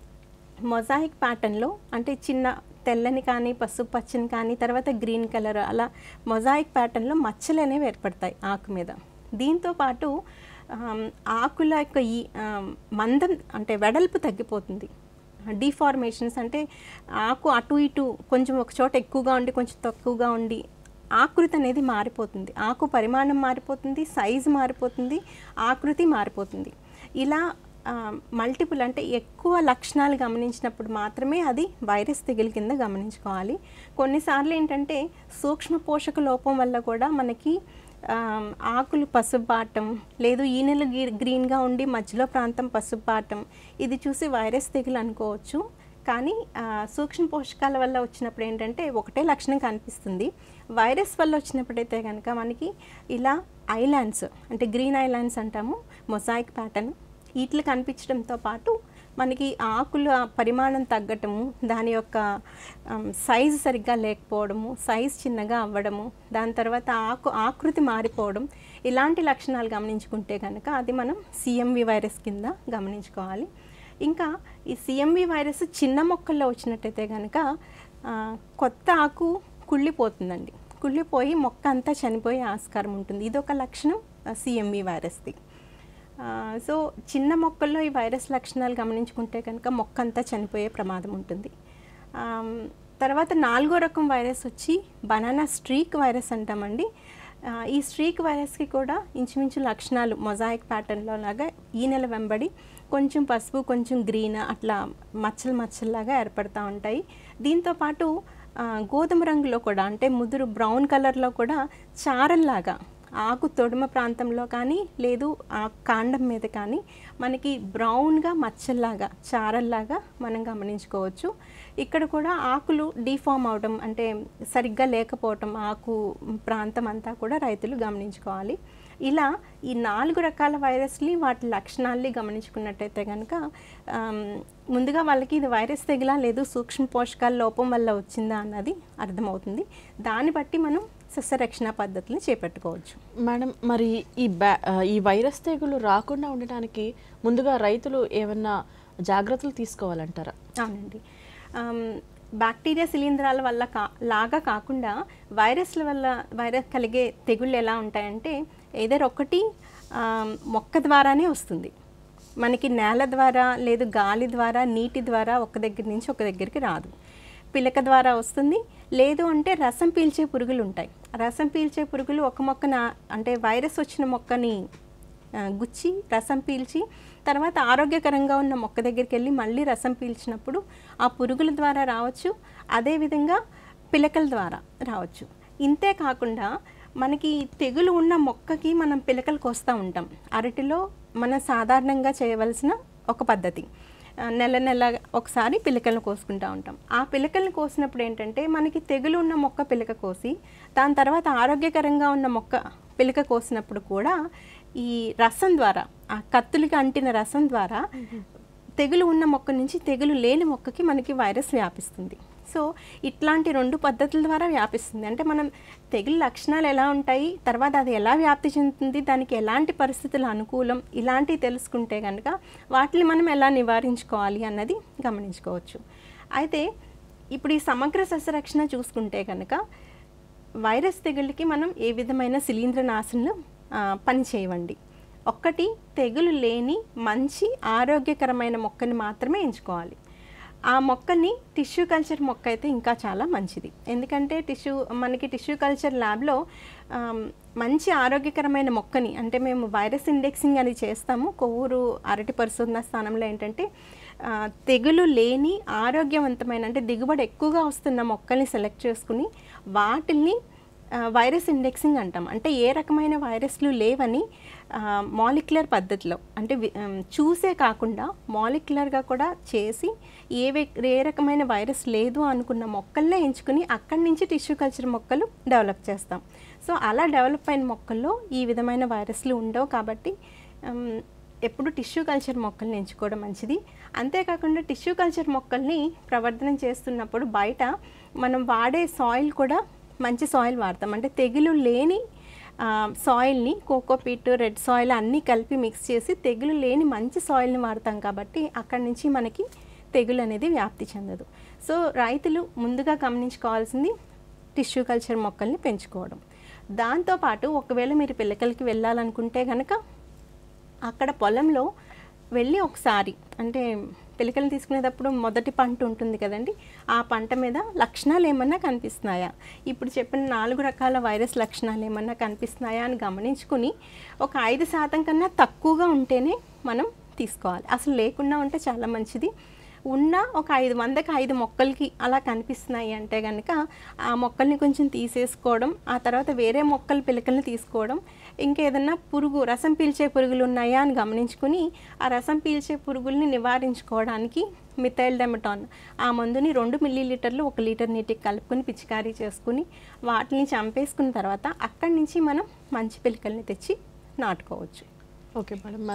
మొజాయిక్ ప్యాటర్న్లో అంటే చిన్న తెల్లని కానీ పసుపు పచ్చని కానీ తర్వాత గ్రీన్ కలర్ అలా మొజాయిక్ ప్యాటర్న్లో మచ్చలు అనేవి ఏర్పడతాయి ఆకు మీద దీంతో పాటు ఆమ్, ఆకుల యొక్క ఈ ఆమ్, మందం అంటే వెడల్పు తగ్గిపోతుంది డిఫార్మేషన్స్ అంటే ఆకు అటు ఇటు కొంచెం ఒక చోట ఎక్కువగా ఉండి కొంచెం తక్కువగా ఉండి ఆకృతి అనేది మారిపోతుంది ఆకు పరిమాణం మారిపోతుంది సైజు మారిపోతుంది ఆకృతి మారిపోతుంది ఇలా మల్టిపుల్ అంటే ఎక్కువ లక్షణాలు గమనించినప్పుడు మాత్రమే అది వైరస్ తెగులు కింద గమనించుకోవాలి కొన్నిసార్లు ఏంటంటే సూక్ష్మ పోషక లోపం వల్ల కూడా మనకి ఆ, ఆకులు పసుపాటం లేదు ఈనెలు గీ- గ్రీన్గా ఉండి మధ్యలో ప్రాంతం పసుపాటం ఇది చూసి వైరస్ తెగులు అనుకోవచ్చు కానీ ఆ, సూక్ష్మ పోషకాల వల్ల వచ్చినప్పుడు ఏంటంటే ఒకటే లక్షణం కనిపిస్తుంది వైరస్ వల్ల వచ్చినప్పుడైతే కనుక మనకి ఇలా ఐలాండ్స్ అంటే గ్రీన్ ఐలాండ్స్ అంటాము మొజాయిక్ ప్యాటర్న్ వీటిలు కనిపించడంతో పాటు మనకి ఆకుల పరిమాణం తగ్గటము దాని యొక్క సైజు సరిగ్గా లేకపోవడము సైజ్ చిన్నగా అవ్వడము దాని తర్వాత ఆకు ఆకృతి మారిపోవడం ఇలాంటి లక్షణాలు గమనించుకుంటే కనుక అది మనం సిఎంవి వైరస్ కింద గమనించుకోవాలి ఇంకా ఈ సిఎంవి వైరస్ చిన్న మొక్కల్లో వచ్చినట్టయితే కనుక ఆ, కొత్త ఆకు కుళ్ళిపోతుందండి కుళ్ళిపోయి మొక్క అంతా చనిపోయే ఆస్కారం ఉంటుంది ఇది ఒక లక్షణం సిఎంవి వైరస్ది ఆ, సో చిన్న మొక్కల్లో ఈ వైరస్ లక్షణాలు గమనించుకుంటే కనుక మొక్క అంతా చనిపోయే ప్రమాదం ఉంటుంది ఆమ్, తర్వాత నాలుగో రకం వైరస్ వచ్చి బనానా స్ట్రీక్ వైరస్ అంటామండి ఆ, ఈ స్ట్రీక్ వైరస్కి కూడా ఇంచుమించు లక్షణాలు మొజాయిక్ ప్యాటర్న్లో లాగా ఈ నెల వెంబడి కొంచెం పసుపు కొంచెం గ్రీన్ అట్లా మచ్చలు మచ్చల్లాగా ఏర్పడతా ఉంటాయి దీంతో పాటు ఆ, గోధుమ రంగులో కూడా అంటే ముదురు బ్రౌన్ కలర్లో కూడా చారల్లాగా ఆకు తొడుమ ప్రాంతంలో కానీ లేదు ఆ కాండం మీద కానీ మనకి బ్రౌన్గా మచ్చల్లాగా చారల్లాగా మనం గమనించుకోవచ్చు ఇక్కడ కూడా ఆకులు డిఫామ్ అవడం అంటే సరిగ్గా లేకపోవటం ఆకు ప్రాంతం అంతా కూడా రైతులు గమనించుకోవాలి ఇలా ఈ నాలుగు రకాల వైరస్ని వాటి లక్షణాల్ని గమనించుకున్నట్టయితే కనుక ఆమ్, ముందుగా వాళ్ళకి ఇది వైరస్ తెగిలా లేదు సూక్ష్మ పోషకాల లోపం వల్ల వచ్చిందా అన్నది అర్థమవుతుంది దాన్ని బట్టి మనం సస్యరక్షణ పద్ధతులు చేపట్టుకోవచ్చు మేడం మరి ఈ బ్యా ఆ, ఈ వైరస్ తెగులు రాకుండా ఉండటానికి ముందుగా రైతులు ఏమన్నా జాగ్రత్తలు తీసుకోవాలంటారా అవునండి ఆమ్, బ్యాక్టీరియా శిలీంధ్రాల వల్ల కా లాగా కాకుండా వైరస్ల వల్ల వైరస్ కలిగే తెగుళ్ళు ఎలా ఉంటాయంటే ఏదైనా ఒకటి ఆమ్, మొక్క ద్వారానే వస్తుంది మనకి నేల ద్వారా లేదు గాలి ద్వారా నీటి ద్వారా ఒక దగ్గర నుంచి ఒక దగ్గరికి రాదు పిలక ద్వారా వస్తుంది లేదు అంటే రసం పీల్చే పురుగులు ఉంటాయి రసం పీల్చే పురుగులు ఒక మొక్కన అంటే వైరస్ వచ్చిన మొక్కని ఆ, గుచ్చి రసం పీల్చి తర్వాత ఆరోగ్యకరంగా ఉన్న మొక్క దగ్గరికి వెళ్ళి మళ్ళీ రసం పీల్చినప్పుడు ఆ పురుగుల ద్వారా రావచ్చు అదేవిధంగా పిలకల ద్వారా రావచ్చు ఇంతే కాకుండా మనకి తెగులు ఉన్న మొక్కకి మనం పిలకలు కోస్తూ ఉంటాం అరటిలో మనం సాధారణంగా చేయవలసిన ఒక పద్ధతి ఆ, నెల నెల ఒకసారి పిలకలను కోసుకుంటూ ఉంటాం ఆ పిలకలను కోసినప్పుడు ఏంటంటే మనకి తెగులు ఉన్న మొక్క పిలక కోసి దాని తర్వాత ఆరోగ్యకరంగా ఉన్న మొక్క పిలక కోసినప్పుడు కూడా ఈ రసం ద్వారా ఆ కత్తులకి అంటిన రసం ద్వారా తెగులు ఉన్న మొక్క నుంచి తెగులు లేని మొక్కకి మనకి వైరస్ వ్యాపిస్తుంది సో ఇట్లాంటి రెండు పద్ధతుల ద్వారా వ్యాపిస్తుంది అంటే మనం తెగులు లక్షణాలు ఎలా ఉంటాయి తర్వాత అది ఎలా వ్యాప్తి చెందుతుంది దానికి ఎలాంటి పరిస్థితులు అనుకూలం ఇలాంటివి తెలుసుకుంటే కనుక వాటిని మనం ఎలా నివారించుకోవాలి అన్నది గమనించుకోవచ్చు అయితే ఇప్పుడు ఈ సమగ్ర సస్యరక్షణ చూసుకుంటే కనుక వైరస్ తెగుళ్ళకి మనం ఏ విధమైన శిలీంద్ర నాశనలు పని చేయవండి ఒక్కటి తెగులు లేని మంచి ఆరోగ్యకరమైన మొక్కని మాత్రమే ఎంచుకోవాలి ఆ మొక్కని టిష్యూ కల్చర్ మొక్క అయితే ఇంకా చాలా మంచిది ఎందుకంటే టిష్యూ మనకి టిష్యూ కల్చర్ ల్యాబ్లో ఆమ్, మంచి ఆరోగ్యకరమైన మొక్కని అంటే మేము వైరస్ ఇండెక్సింగ్ అని చేస్తాము కొవ్వూరు అరటి పరిశోధన స్థానంలో ఏంటంటే ఆ, తెగులు లేని ఆరోగ్యవంతమైన అంటే దిగుబడి ఎక్కువగా వస్తున్న మొక్కల్ని సెలెక్ట్ చేసుకుని వాటిల్ని ఆ, వైరస్ ఇండెక్సింగ్ అంటాం అంటే ఏ రకమైన వైరస్లు లేవని మాలిక్యులర్ పద్ధతిలో అంటే వి- ఆమ్, చూసే కాకుండా మాలిక్యులర్గా కూడా చేసి ఏ వే- ఏ రకమైన వైరస్ లేదు అనుకున్న మొక్కల్నే ఎంచుకుని అక్కడి నుంచి టిష్యూ కల్చర్ మొక్కలు డెవలప్ చేస్తాం సో అలా డెవలప్ అయిన మొక్కల్లో ఈ విధమైన వైరస్లు ఉండవు కాబట్టి ఆమ్, ఎప్పుడు టిష్యూ కల్చర్ మొక్కల్ని ఎంచుకోవడం మంచిది అంతేకాకుండా టిష్యూ కల్చర్ మొక్కల్ని ప్రవర్ధనం చేస్తున్నప్పుడు బయట మనం వాడే సాయిల్ కూడా మంచి సాయిల్ వాడతాం అంటే తెగులు లేని ఆ, సాయిల్ని కోకోపీట్ రెడ్ సాయిల్ అన్నీ కలిపి మిక్స్ చేసి తెగులు లేని మంచి సాయిల్ని వాడతాం కాబట్టి అక్కడి నుంచి మనకి తెగులు అనేది వ్యాప్తి చెందదు సో రైతులు ముందుగా గమనించుకోవాల్సింది టిష్యూ కల్చర్ మొక్కల్ని పెంచుకోవడం దాంతోపాటు ఒకవేళ మీరు పిల్లకలకి వెళ్ళాలనుకుంటే కనుక అక్కడ పొలంలో వెళ్ళి ఒకసారి అంటే పిలకలు తీసుకునేటప్పుడు మొదటి పంట ఉంటుంది కదండి ఆ పంట మీద లక్షణాలు ఏమన్నా కనిపిస్తున్నాయా ఇప్పుడు చెప్పిన నాలుగు రకాల వైరస్ లక్షణాలు ఏమన్నా కనిపిస్తున్నాయా అని గమనించుకుని ఒక ఐదు శాతం కన్నా తక్కువగా ఉంటేనే మనం తీసుకోవాలి అసలు లేకుండా ఉంటే చాలా మంచిది ఉన్న ఒక ఐదు వందకి ఐదు మొక్కలకి అలా కనిపిస్తున్నాయి అంటే కనుక ఆ మొక్కల్ని కొంచెం తీసేసుకోవడం ఆ తర్వాత వేరే మొక్కల పిలకల్ని తీసుకోవడం ఇంకా ఏదన్నా పురుగు రసం పీల్చే పురుగులు ఉన్నాయా అని గమనించుకుని ఆ రసం పీల్చే పురుగుల్ని నివారించుకోవడానికి మిథైల్ డెమటాన్ ఆ మందుని రెండు మిల్లీ లీటర్లు ఒక లీటర్ నీటికి కలుపుకొని పిచికారీ చేసుకుని వాటిని చంపేసుకున్న తర్వాత అక్కడి నుంచి మనం మంచి పిలకల్ని తెచ్చి నాటుకోవచ్చు ఓకే మేడం మరి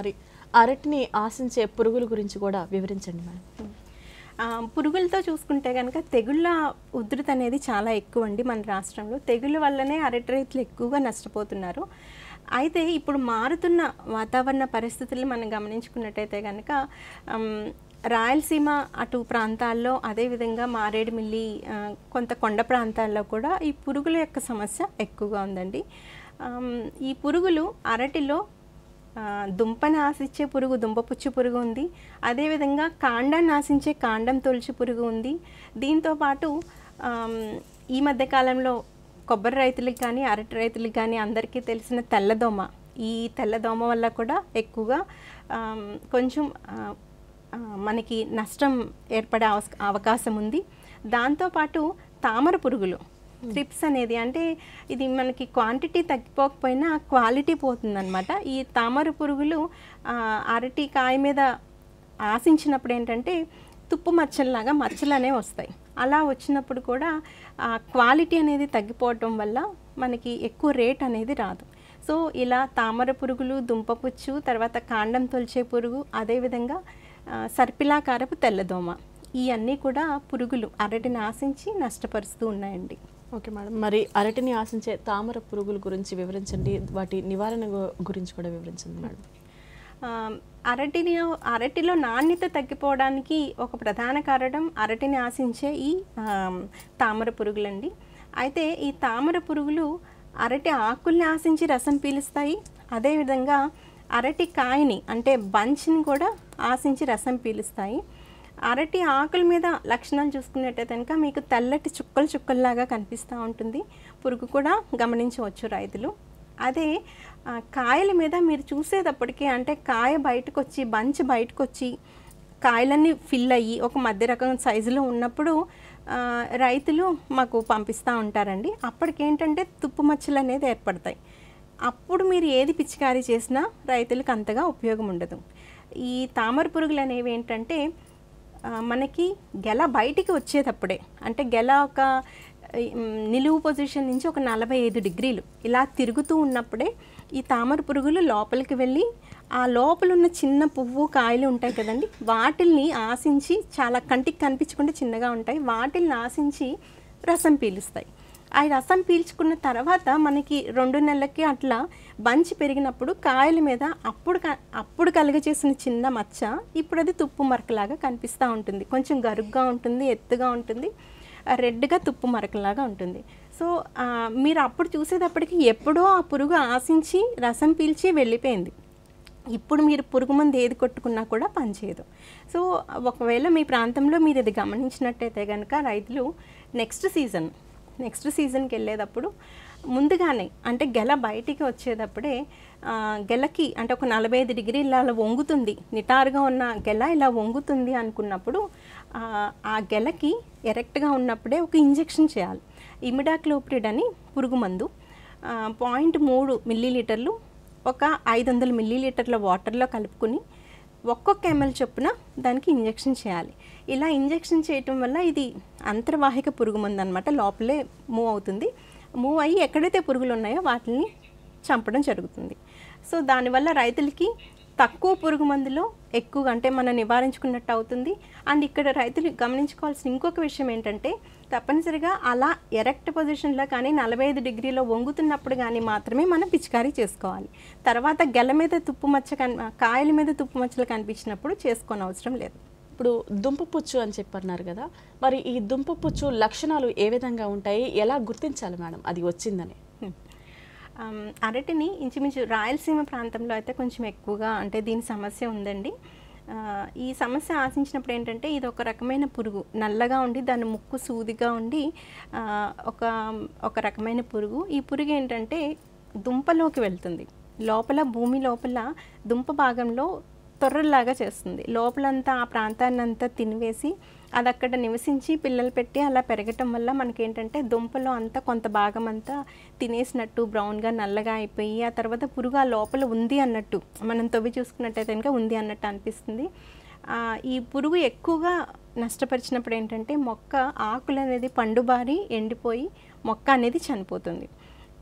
అరటిని ఆశించే పురుగుల గురించి కూడా వివరించండి మేడం ఆ, పురుగులతో చూసుకుంటే కనుక తెగుళ్ళ ఉధృతి అనేది చాలా ఎక్కువ అండి మన రాష్ట్రంలో తెగుళ్ళ వల్లనే అరటి రైతులు ఎక్కువగా నష్టపోతున్నారు అయితే ఇప్పుడు మారుతున్న వాతావరణ పరిస్థితులు మనం గమనించుకున్నట్టయితే కనుక ఆమ్, రాయలసీమ అటు ప్రాంతాల్లో అదేవిధంగా మారేడుమిల్లి ఆ, కొంత కొండ ప్రాంతాల్లో కూడా ఈ పురుగుల యొక్క సమస్య ఎక్కువగా ఉందండి ఆమ్, ఈ పురుగులు అరటిలో ఆ, దుంపని ఆశించే పురుగు దుంపపుచ్చు పురుగు ఉంది అదేవిధంగా కాండాన్ని ఆశించే కాండం తొలిచి పురుగు ఉంది దీంతో పాటు ఆమ్, ఈ మధ్య కాలంలో కొబ్బరి రైతులకు కానీ అరటి రైతులకు కానీ అందరికీ తెలిసిన తెల్లదోమ ఈ తెల్లదోమ వల్ల కూడా ఎక్కువగా ఆమ్, కొంచెం ఆ, ఆ, మనకి నష్టం ఏర్పడే అవస్- అవకాశం ఉంది దాంతోపాటు తామర పురుగులు ట్రిప్స్ అనేది అంటే ఇది మనకి క్వాంటిటీ తగ్గిపోకపోయినా క్వాలిటీ పోతుందన్నమాట ఈ తామర పురుగులు ఆ, అరటి కాయ మీద ఆశించినప్పుడు ఏంటంటే తుప్పు మచ్చల్లాగా మచ్చలు అనేవి వస్తాయి అలా వచ్చినప్పుడు కూడా ఆ క్వాలిటీ అనేది తగ్గిపోవటం వల్ల మనకి ఎక్కువ రేట్ అనేది రాదు సో ఇలా తామర పురుగులు దుంపపుచ్చు తర్వాత కాండం తొలిచే పురుగు అదేవిధంగా ఆ, సర్పిలాకారపు తెల్లదోమ ఇవన్నీ కూడా పురుగులు అరటిని ఆశించి నష్టపరుస్తూ ఉన్నాయండి ఓకే మేడం మరి అరటిని ఆశించే తామర పురుగుల గురించి వివరించండి వాటి నివారణ గు- గురించి కూడా వివరించండి మేడం ఆ, అరటిలో అరటిలో నాణ్యత తగ్గిపోవడానికి ఒక ప్రధాన కారణం అరటిని ఆశించే ఈ ఆ, తామర పురుగులండి అయితే ఈ తామర పురుగులు అరటి ఆకుల్ని ఆశించి రసం పీలుస్తాయి అదేవిధంగా అరటి కాయని అంటే బంచ్ని కూడా ఆశించి రసం పీలుస్తాయి అరటి ఆకుల మీద లక్షణాలు చూసుకున్నట్టయితే కనుక మీకు తెల్లటి చుక్కలు చుక్కల్లాగా కనిపిస్తూ ఉంటుంది పురుగు కూడా గమనించవచ్చు రైతులు అదే ఆ, కాయల మీద మీరు చూసేటప్పటికి అంటే కాయ బయటకు వచ్చి బంచ్ బయటకు వచ్చి కాయలన్నీ ఫిల్ అయ్యి ఒక మధ్య రకం సైజులో ఉన్నప్పుడు ఆ, రైతులు మాకు పంపిస్తూ ఉంటారండి అప్పటికేంటంటే తుప్పు మచ్చలు అనేది ఏర్పడతాయి అప్పుడు మీరు ఏది పిచికారీ చేసినా రైతులకు అంతగా ఉపయోగం ఉండదు ఈ తామర పురుగులు అనేవి ఏంటంటే ఆ, మనకి గెల బయటికి వచ్చేటప్పుడే అంటే గెల ఒక ఉమ్, నిలువు పొజిషన్ నుంచి ఒక నలభై ఐదు డిగ్రీలు ఇలా తిరుగుతూ ఉన్నప్పుడే ఈ తామర పురుగులు లోపలికి వెళ్ళి ఆ లోపల ఉన్న చిన్న పువ్వు కాయలు ఉంటాయి కదండి వాటిల్ని ఆశించి చాలా కంటికి కనిపించకుండా చిన్నగా ఉంటాయి వాటిల్ని ఆశించి రసం పీలుస్తాయి ఆ రసం పీల్చుకున్న తర్వాత మనకి రెండు నెలలకి అట్లా బంచి పెరిగినప్పుడు కాయల మీద అప్పుడు క- అప్పుడు కలుగజేసిన చిన్న మచ్చ ఇప్పుడు అది తుప్పు మరకలాగా కనిపిస్తూ ఉంటుంది కొంచెం గరుగ్గా ఉంటుంది ఎత్తుగా ఉంటుంది ఆ, రెడ్గా తుప్పు మరకలాగా ఉంటుంది సో ఆ, మీరు అప్పుడు చూసేటప్పటికి ఎప్పుడో ఆ పురుగు ఆశించి రసం పీల్చి వెళ్ళిపోయింది ఇప్పుడు మీరు పురుగు మందు ఏది కొట్టుకున్నా కూడా పనిచేయదు సో ఒకవేళ మీ ప్రాంతంలో మీరు ఇది గమనించినట్టయితే కనుక రైతులు నెక్స్ట్ సీజన్ నెక్స్ట్ సీజన్కి వెళ్ళేటప్పుడు ముందుగానే అంటే గెల బయటికి వచ్చేటప్పుడే ఆ, గెలకి అంటే ఒక నలభై ఐదు డిగ్రీల అలా వంగుతుంది నిటారుగా ఉన్న గెల ఇలా వంగుతుంది అనుకున్నప్పుడు ఆ, ఆ గెలకి ఎరెక్ట్గా ఉన్నప్పుడే ఒక ఇంజెక్షన్ చేయాలి ఇమిడాక్లోప్రిడ్ అని పురుగు మందు ఆ, పాయింట్ మూడు మిల్లీలీటర్లు ఒక ఐదు వందల మిల్లీలీటర్ల వాటర్లో కలుపుకుని ఒక్కొక్క ఎంఎల్ చొప్పున దానికి ఇంజెక్షన్ చేయాలి ఇలా ఇంజెక్షన్ చేయటం వల్ల ఇది అంతర్వాహిక పురుగు మందు అనమాట లోపలే మూవ్ అవుతుంది మూవ్ అయ్యి ఎక్కడైతే పురుగులు ఉన్నాయో వాటిని చంపడం జరుగుతుంది సో దానివల్ల రైతులకి తక్కువ పురుగు మందులో ఎక్కువగా అంటే మనం నివారించుకున్నట్టు అవుతుంది అండ్ ఇక్కడ రైతులు గమనించుకోవాల్సిన ఇంకొక విషయం ఏంటంటే తప్పనిసరిగా అలా ఎరెక్ట్ పొజిషన్లో కానీ నలభై ఐదు డిగ్రీలో వంగుతున్నప్పుడు కానీ మాత్రమే మనం పిచికారీ చేసుకోవాలి తర్వాత గెల మీద తుప్పు మచ్చ కన్ కాయల మీద తుప్పు మచ్చలు కనిపించినప్పుడు చేసుకోని అవసరం లేదు ఇప్పుడు దుంపపుచ్చు అని చెప్పన్నారు కదా మరి ఈ దుంపపుచ్చు లక్షణాలు ఏ విధంగా ఉంటాయి ఎలా గుర్తించాలి మేడం అది వచ్చిందని హ్మ్. ఆమ్, అరటిని ఇంచుమించు రాయలసీమ ప్రాంతంలో అయితే కొంచెం ఎక్కువగా అంటే దీని సమస్య ఉందండి ఆ, ఈ సమస్య ఆశించినప్పుడు ఏంటంటే ఇది ఒక రకమైన పురుగు నల్లగా ఉండి దాని ముక్కు సూదిగా ఉండి ఆ, ఒక ఒక రకమైన పురుగు ఈ పురుగు ఏంటంటే దుంపలోకి వెళ్తుంది లోపల భూమి లోపల దుంప భాగంలో తొర్రల్లాగా చేస్తుంది లోపలంతా ఆ ప్రాంతాన్ని అంతా తినివేసి అది అక్కడ నివసించి పిల్లలు పెట్టి అలా పెరగటం వల్ల మనకేంటంటే దుంపలో అంతా కొంత భాగం అంతా తినేసినట్టు బ్రౌన్గా నల్లగా అయిపోయి ఆ తర్వాత పురుగు ఆ లోపల ఉంది అన్నట్టు మనం తవ్వి చూసుకున్నట్టయితే కనుక ఉంది అన్నట్టు అనిపిస్తుంది ఆ, ఈ పురుగు ఎక్కువగా నష్టపరిచినప్పుడు ఏంటంటే మొక్క ఆకులు అనేది పండుబారి ఎండిపోయి మొక్క అనేది చనిపోతుంది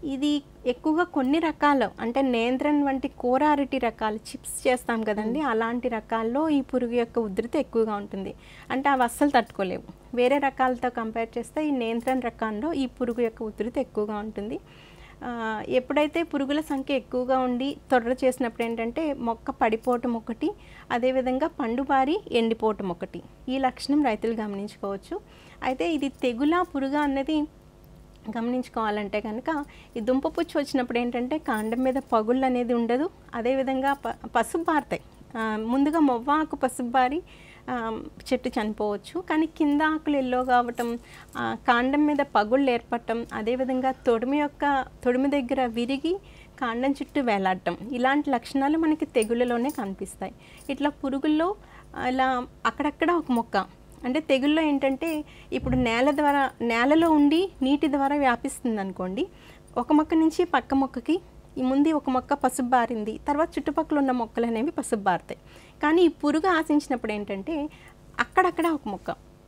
ఇది ఎక్కువగా కొన్ని రకాలు అంటే నేంద్రన్ వంటి కూర అరటి రకాలు చిప్స్ చేస్తాం కదండి అలాంటి రకాల్లో ఈ పురుగు యొక్క ఉధృతి ఎక్కువగా ఉంటుంది అంటే అవి అస్సలు తట్టుకోలేవు వేరే రకాలతో కంపేర్ చేస్తే ఈ నేంద్రన్ రకాల్లో ఈ పురుగు యొక్క ఉధృతి ఎక్కువగా ఉంటుంది ఆ, ఎప్పుడైతే పురుగుల సంఖ్య ఎక్కువగా ఉండి తొర్ర చేసినప్పుడు ఏంటంటే మొక్క పడిపోవటం ఒకటి అదేవిధంగా పండుబారి ఎండిపోవటం ఒకటి ఈ లక్షణం రైతులు గమనించుకోవచ్చు అయితే ఇది తెగుల పురుగా అన్నది గమనించుకోవాలంటే కనుక ఈ దుంప పుచ్చు వచ్చినప్పుడు ఏంటంటే కాండం మీద పగుళ్ళు అనేది ఉండదు అదేవిధంగా ప పసుపు బారుతాయి ఆ, ముందుగా మొవ్వ ఆకు పసుపు బారి ఆ, చెట్టు చనిపోవచ్చు కానీ కింద ఆకులు ఎల్లో కావటం ఆ, కాండం మీద పగుళ్ళు ఏర్పడటం అదేవిధంగా తొడిమి యొక్క తొడిమి దగ్గర విరిగి కాండం చుట్టూ వేలాడటం ఇలాంటి లక్షణాలు మనకి తెగుళ్ళలోనే కనిపిస్తాయి ఇట్లా పురుగుల్లో ఇలా అక్కడక్కడ ఒక మొక్క అంటే తెగుల్లో ఏంటంటే ఇప్పుడు నేల ద్వారా నేలలో ఉండి నీటి ద్వారా వ్యాపిస్తుంది అనుకోండి ఒక మొక్క నుంచి పక్క మొక్కకి ఈ ముందు ఒక మొక్క పసుపు బారింది తర్వాత చుట్టుపక్కల ఉన్న మొక్కలు అనేవి పసుపు బారుతాయి కానీ ఈ పురుగు ఆశించినప్పుడు ఏంటంటే అక్కడక్కడ ఒక మొక్క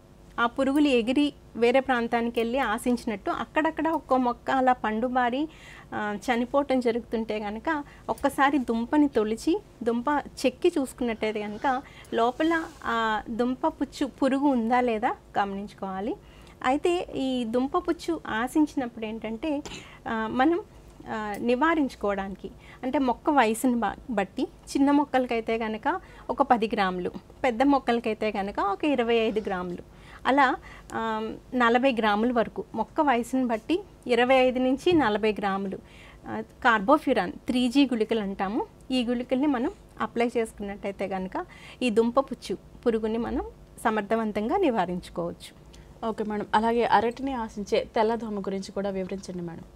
ఆ పురుగులు ఎగిరి వేరే ప్రాంతానికి వెళ్ళి ఆశించినట్టు అక్కడక్కడ ఒక్కో మొక్క అలా పండుబారి ఆ, చనిపోవటం జరుగుతుంటే కనుక ఒక్కసారి దుంపని తొలిచి దుంప చెక్కి చూసుకున్నట్టయితే కనుక లోపల ఆ దుంప పుచ్చు పురుగు ఉందా లేదా గమనించుకోవాలి అయితే ఈ దుంప పుచ్చు ఆశించినప్పుడు ఏంటంటే ఆ, మనం ఆ, నివారించుకోవడానికి అంటే మొక్క వయసుని బా బట్టి చిన్న మొక్కలకైతే కనుక ఒక పది గ్రాములు పెద్ద మొక్కలకైతే కనుక ఒక ఇరవై ఐదు గ్రాములు అలా ఆ, నలభై గ్రాముల వరకు మొక్క వయసుని బట్టి ఇరవై ఐదు నుంచి నలభై గ్రాములు ఆ, కార్బోఫ్యూరాన్ త్రీ జీ గుళికలు అంటాము ఈ గుళికల్ని మనం అప్లై చేసుకున్నట్టయితే కనుక ఈ దుంప పుచ్చు పురుగుని మనం సమర్థవంతంగా నివారించుకోవచ్చు ఓకే మేడం అలాగే అరటిని ఆశించే తెల్లదోమ గురించి కూడా వివరించండి మేడం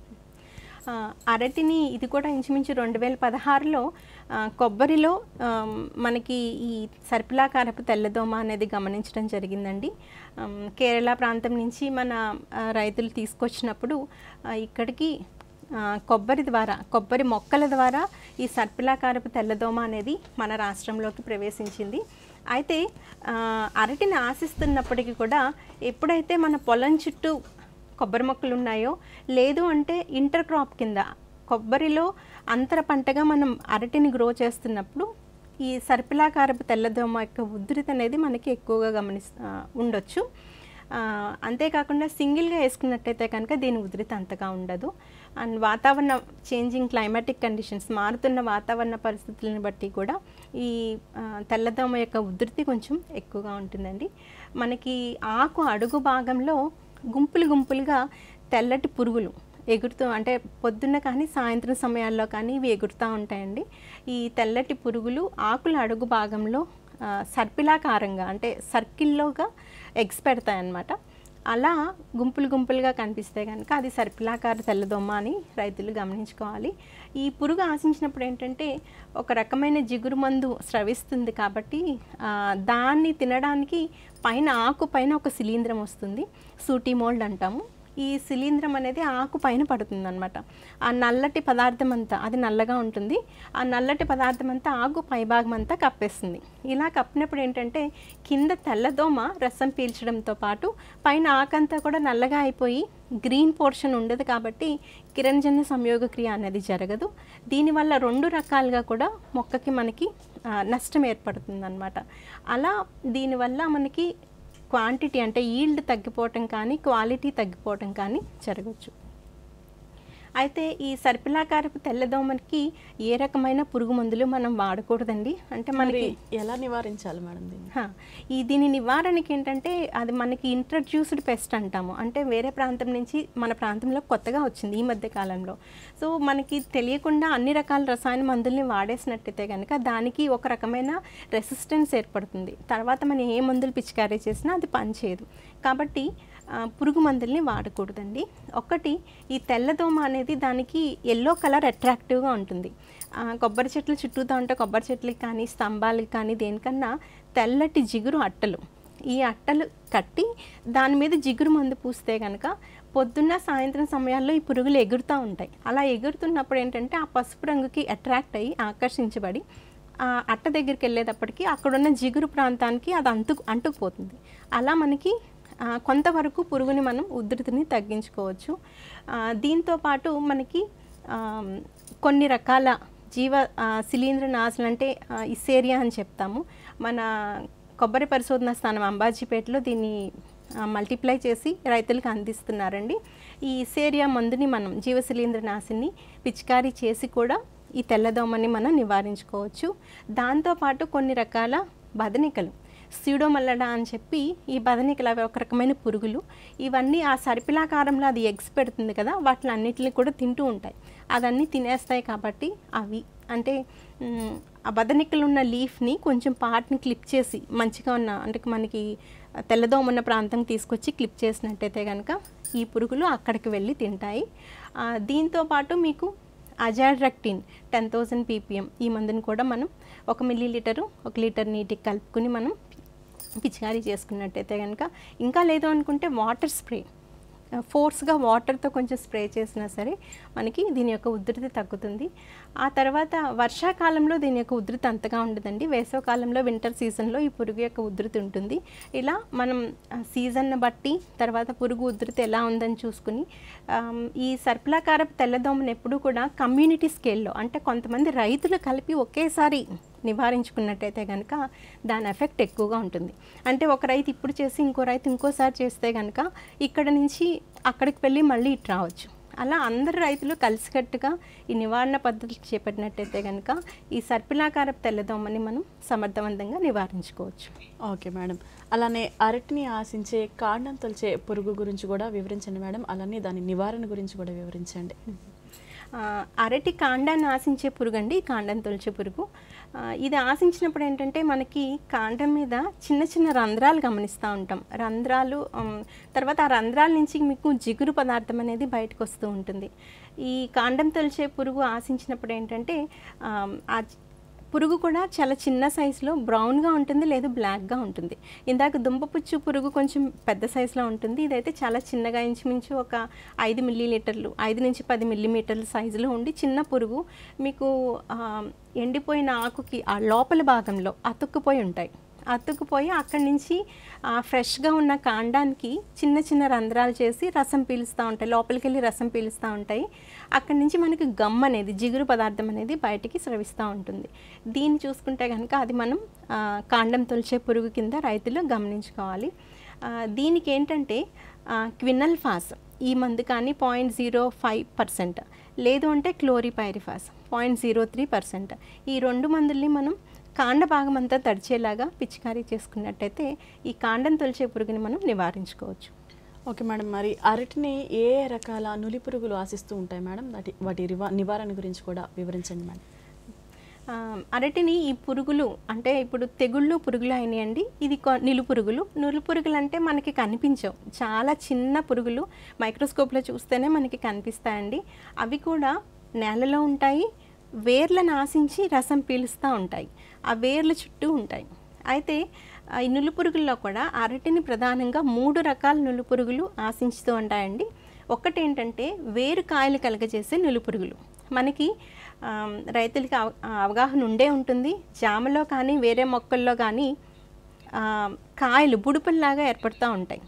ఆ, అరటిని ఇది కూడా ఇంచుమించు రెండు వేల పదహారులో ఆ, కొబ్బరిలో ఆమ్, మనకి ఈ సర్పిలాకారపు తెల్లదోమ అనేది గమనించడం జరిగిందండి ఆమ్, కేరళ ప్రాంతం నుంచి మన ఆ, రైతులు తీసుకొచ్చినప్పుడు ఆ, ఇక్కడికి ఆ, కొబ్బరి ద్వారా కొబ్బరి మొక్కల ద్వారా ఈ సర్పిలాకారపు తెల్లదోమ అనేది మన రాష్ట్రంలోకి ప్రవేశించింది అయితే ఆ, అరటిని ఆశిస్తున్నప్పటికీ కూడా ఎప్పుడైతే మన పొలం చుట్టూ కొబ్బరి మొక్కలు ఉన్నాయో లేదు అంటే ఇంటర్ క్రాప్ కింద కొబ్బరిలో అంతర పంటగా మనం అరటిని గ్రో చేస్తున్నప్పుడు ఈ సర్పిలాకారపు తెల్లదోమ యొక్క ఉధృతి అనేది మనకి ఎక్కువగా గమనిస్ ఆ, ఉండొచ్చు ఆ, అంతేకాకుండా సింగిల్గా వేసుకున్నట్టయితే కనుక దీని ఉధృతి అంతగా ఉండదు అండ్ వాతావరణ చేంజింగ్ క్లైమాటిక్ కండిషన్స్ మారుతున్న వాతావరణ పరిస్థితులను బట్టి కూడా ఈ ఆ, తెల్లదోమ యొక్క ఉధృతి కొంచెం ఎక్కువగా ఉంటుందండి మనకి ఆకు అడుగు భాగంలో గుంపులు గుంపులుగా తెల్లటి పురుగులు ఎగురుతూ అంటే పొద్దున్న కానీ సాయంత్రం సమయాల్లో కానీ ఇవి ఎగురుతూ ఉంటాయండి ఈ తెల్లటి పురుగులు ఆకుల అడుగు భాగంలో ఆ, సర్పిలాకారంగా అంటే సర్కిల్లోగా ఎగ్స్ పెడతాయన్నమాట అలా గుంపులు గుంపులుగా కనిపిస్తే కనుక అది సర్పిలాకార తెల్లదొమ్మ అని రైతులు గమనించుకోవాలి ఈ పురుగు ఆశించినప్పుడు ఏంటంటే ఒక రకమైన జిగురు మందు స్రవిస్తుంది కాబట్టి ఆ, దాన్ని తినడానికి పైన ఆకు పైన ఒక శిలీంధ్రం వస్తుంది సూటి మోల్డ్ అంటాము ఈ శిలీంధ్రం అనేది ఆకు పైన పడుతుంది అనమాట ఆ నల్లటి పదార్థం అంతా అది నల్లగా ఉంటుంది ఆ నల్లటి పదార్థం అంతా ఆకు పైభాగం అంతా కప్పేస్తుంది ఇలా కప్పినప్పుడు ఏంటంటే కింద తెల్లదోమ రసం పీల్చడంతో పాటు పైన ఆకంతా కూడా నల్లగా అయిపోయి గ్రీన్ పోర్షన్ ఉండదు కాబట్టి కిరణజన్య సంయోగ క్రియ అనేది జరగదు దీనివల్ల రెండు రకాలుగా కూడా మొక్కకి మనకి ఆ, నష్టం ఏర్పడుతుంది అనమాట అలా దీనివల్ల మనకి క్వాంటిటీ అంటే ఈల్డ్ తగ్గిపోవటం కానీ క్వాలిటీ తగ్గిపోవటం కానీ జరగచ్చు అయితే ఈ సర్పిలాకారపు తెల్లదోమకి ఏ రకమైన పురుగు మందులు మనం వాడకూడదండి అంటే మరి మనకి ఎలా నివారించాలి మేడం దీన్ని హా, ఈ దీని నివారణకి ఏంటంటే అది మనకి ఇంట్రడ్యూస్డ్ పెస్ట్ అంటాము అంటే వేరే ప్రాంతం నుంచి మన ప్రాంతంలో కొత్తగా వచ్చింది ఈ మధ్య కాలంలో సో మనకి తెలియకుండా అన్ని రకాల రసాయన మందుల్ని వాడేసినట్టయితే కనుక దానికి ఒక రకమైన రెసిస్టెన్స్ ఏర్పడుతుంది తర్వాత మనం ఏ మందులు పిచికారీ చేసినా అది పనిచేయదు కాబట్టి ఆ, పురుగు మందుల్ని వాడకూడదండి ఒకటి ఈ తెల్లదోమ అనేది దానికి ఎల్లో కలర్ అట్రాక్టివ్గా ఉంటుంది ఆ, కొబ్బరి చెట్లు చుట్టూతో ఉంటే కొబ్బరి చెట్లకి కానీ స్తంభాలకి కానీ దేనికన్నా తెల్లటి జిగురు అట్టలు ఈ అట్టలు కట్టి దాని మీద జిగురు మందు పూస్తే కనుక పొద్దున్న సాయంత్రం సమయాల్లో ఈ పురుగులు ఎగురుతూ ఉంటాయి అలా ఎగురుతున్నప్పుడు ఏంటంటే ఆ పసుపు రంగుకి అట్రాక్ట్ అయ్యి ఆకర్షించబడి ఆ అట్ట దగ్గరికి వెళ్ళేటప్పటికి అక్కడున్న జిగురు ప్రాంతానికి అది అంటు అంటుకుపోతుంది అలా మనకి ఆ, కొంతవరకు పురుగుని మనం ఉధృతిని తగ్గించుకోవచ్చు ఆ, దీంతో పాటు మనకి ఆ, కొన్ని రకాల జీవ ఆ, శిలీంద్ర నాశనం అంటే ఆ, ఇసేరియా అని చెప్తాము మన కొబ్బరి పరిశోధన స్థానం అంబాజీపేటలో దీన్ని ఆ, మల్టిప్లై చేసి రైతులకు అందిస్తున్నారండి ఈ ఇసేరియా మందుని మనం జీవశిలీంద్ర నాశిని పిచికారీ చేసి కూడా ఈ తెల్లదోమని మనం నివారించుకోవచ్చు దాంతోపాటు కొన్ని రకాల బదనికలు స్యూడోమల్లడా అని చెప్పి ఈ బదనికలు అవి ఒక రకమైన పురుగులు ఇవన్నీ ఆ సరిపిలాకారంలో అది ఎగ్స్ పెడుతుంది కదా వాటిని అన్నిటిని కూడా తింటూ ఉంటాయి అదన్నీ తినేస్తాయి కాబట్టి అవి అంటే మ్, ఆ బదనికలు ఉన్న లీఫ్ని కొంచెం పార్ట్ని క్లిప్ చేసి మంచిగా ఉన్న అంటే మనకి తెల్లదోమ ఉన్న ప్రాంతం తీసుకొచ్చి క్లిప్ చేసినట్టయితే కనుక ఈ పురుగులు అక్కడికి వెళ్ళి తింటాయి ఆ, దీంతో పాటు మీకు అజాడ్రక్టిన్ టెన్ థౌజండ్ పీపీఎం ఈ మందుని కూడా మనం ఒక మిల్లీ లీటరు ఒక లీటర్ నీటికి కలుపుకుని మనం పిచికారీ చేసుకున్నట్టయితే కనుక ఇంకా లేదు అనుకుంటే వాటర్ స్ప్రే ఫోర్స్గా వాటర్తో కొంచెం స్ప్రే చేసినా సరే మనకి దీని యొక్క ఉధృతి తగ్గుతుంది ఆ తర్వాత వర్షాకాలంలో దీని యొక్క ఉధృతి అంతగా ఉండదండి వేసవకాలంలో వింటర్ సీజన్లో ఈ పురుగు యొక్క ఉధృతి ఉంటుంది ఇలా మనం సీజన్ బట్టి తర్వాత పురుగు ఉధృతి ఎలా ఉందని చూసుకుని ఆమ్, ఈ సర్పలాకారపు తెల్లదోమను ఎప్పుడూ కూడా కమ్యూనిటీ స్కేల్లో అంటే కొంతమంది రైతులు కలిపి ఒకేసారి నివారించుకున్నట్టయితే కనుక దాని ఎఫెక్ట్ ఎక్కువగా ఉంటుంది అంటే ఒక రైతు ఇప్పుడు చేసి ఇంకో రైతు ఇంకోసారి చేస్తే కనుక ఇక్కడ నుంచి అక్కడికి వెళ్ళి మళ్ళీ ఇటు రావచ్చు అలా అందరు రైతులు కలిసికట్టుగా ఈ నివారణ పద్ధతులు చేపట్టినట్టయితే కనుక ఈ సర్పిలాకారపు తెల్లదోమని మనం సమర్థవంతంగా నివారించుకోవచ్చు ఓకే మేడం అలానే అరటిని ఆశించే కాండం తొలిచే పురుగు గురించి కూడా వివరించండి మేడం అలానే దాని నివారణ గురించి కూడా వివరించండి ఆ, అరటి కాండాన్ని ఆశించే పురుగు అండి ఈ కాండం తొలిచే పురుగు ఆ, ఇది ఆశించినప్పుడు ఏంటంటే మనకి కాండం మీద చిన్న చిన్న రంధ్రాలు గమనిస్తూ ఉంటాం రంధ్రాలు ఉమ్, తర్వాత ఆ రంధ్రాల నుంచి మీకు జిగురు పదార్థం అనేది బయటకు వస్తూ ఉంటుంది ఈ కాండం తొలిచే పురుగు ఆశించినప్పుడు ఏంటంటే ఆమ్, ఆ పురుగు కూడా చాలా చిన్న సైజులో బ్రౌన్గా ఉంటుంది లేదు బ్లాక్గా ఉంటుంది ఇందాక దుంపపుచ్చు పురుగు కొంచెం పెద్ద సైజులో ఉంటుంది ఇదైతే చాలా చిన్నగా ఇంచుమించు ఒక ఐదు మిల్లీ లీటర్లు ఐదు నుంచి పది మిల్లీమీటర్ల సైజులో ఉండి చిన్న పురుగు మీకు ఆ, ఎండిపోయిన ఆకుకి ఆ లోపల భాగంలో అతుక్కుపోయి ఉంటాయి అతుక్కుపోయి అక్కడి నుంచి ఆ, ఫ్రెష్గా ఉన్న కాండానికి చిన్న చిన్న రంధ్రాలు చేసి రసం పీలుస్తూ ఉంటాయి లోపలికి వెళ్ళి రసం పీలుస్తూ ఉంటాయి అక్కడి నుంచి మనకి గమ్ అనేది జిగురు పదార్థం అనేది బయటికి స్రవిస్తూ ఉంటుంది దీన్ని చూసుకుంటే కనుక అది మనం ఆ, కాండం తొలిచే పురుగు కింద రైతులు గమనించుకోవాలి ఆ, దీనికి ఏంటంటే ఆ, క్వినల్ ఫాస్ ఈ మందు కానీ పాయింట్ జీరో ఫైవ్ పర్సెంట్ లేదు అంటే chlorpyrifos point zero three percent ఈ రెండు మందుల్ని మనం కాండ భాగం అంతా తడిచేలాగా పిచికారీ చేసుకున్నట్టయితే ఈ కాండం తొలిచే పురుగుని మనం నివారించుకోవచ్చు ఓకే మేడం మరి అరటిని ఏ ఏ రకాల నులి పురుగులు ఆశిస్తూ ఉంటాయి మేడం వాటి వాటి రివా- నివారణ గురించి కూడా వివరించండి మేడం ఆ, అరటిని ఈ పురుగులు అంటే ఇప్పుడు తెగుళ్ళు పురుగులు అయినాయండి ఇది కొ- నిలు పురుగులు నులు పురుగులు అంటే మనకి కనిపించవు చాలా చిన్న పురుగులు మైక్రోస్కోప్లో చూస్తేనే మనకి కనిపిస్తాయండి అవి కూడా నేలలో ఉంటాయి వేర్లను ఆశించి రసం పీలుస్తూ ఉంటాయి ఆ వేర్ల చుట్టూ ఉంటాయి అయితే ఆ, ఈ నులు పురుగుల్లో కూడా అరటిని ప్రధానంగా మూడు రకాల నులు పురుగులు ఆశించుతూ ఉంటాయండి ఒకటి ఏంటంటే వేరు కాయలు కలగజేసే నులు పురుగులు మనకి ఆమ్, రైతులకి అవ- ఆ, అవగాహన ఉండే ఉంటుంది జామలో కానీ వేరే మొక్కల్లో కానీ ఆ, కాయలు బుడుపుల్లాగా ఏర్పడుతూ ఉంటాయి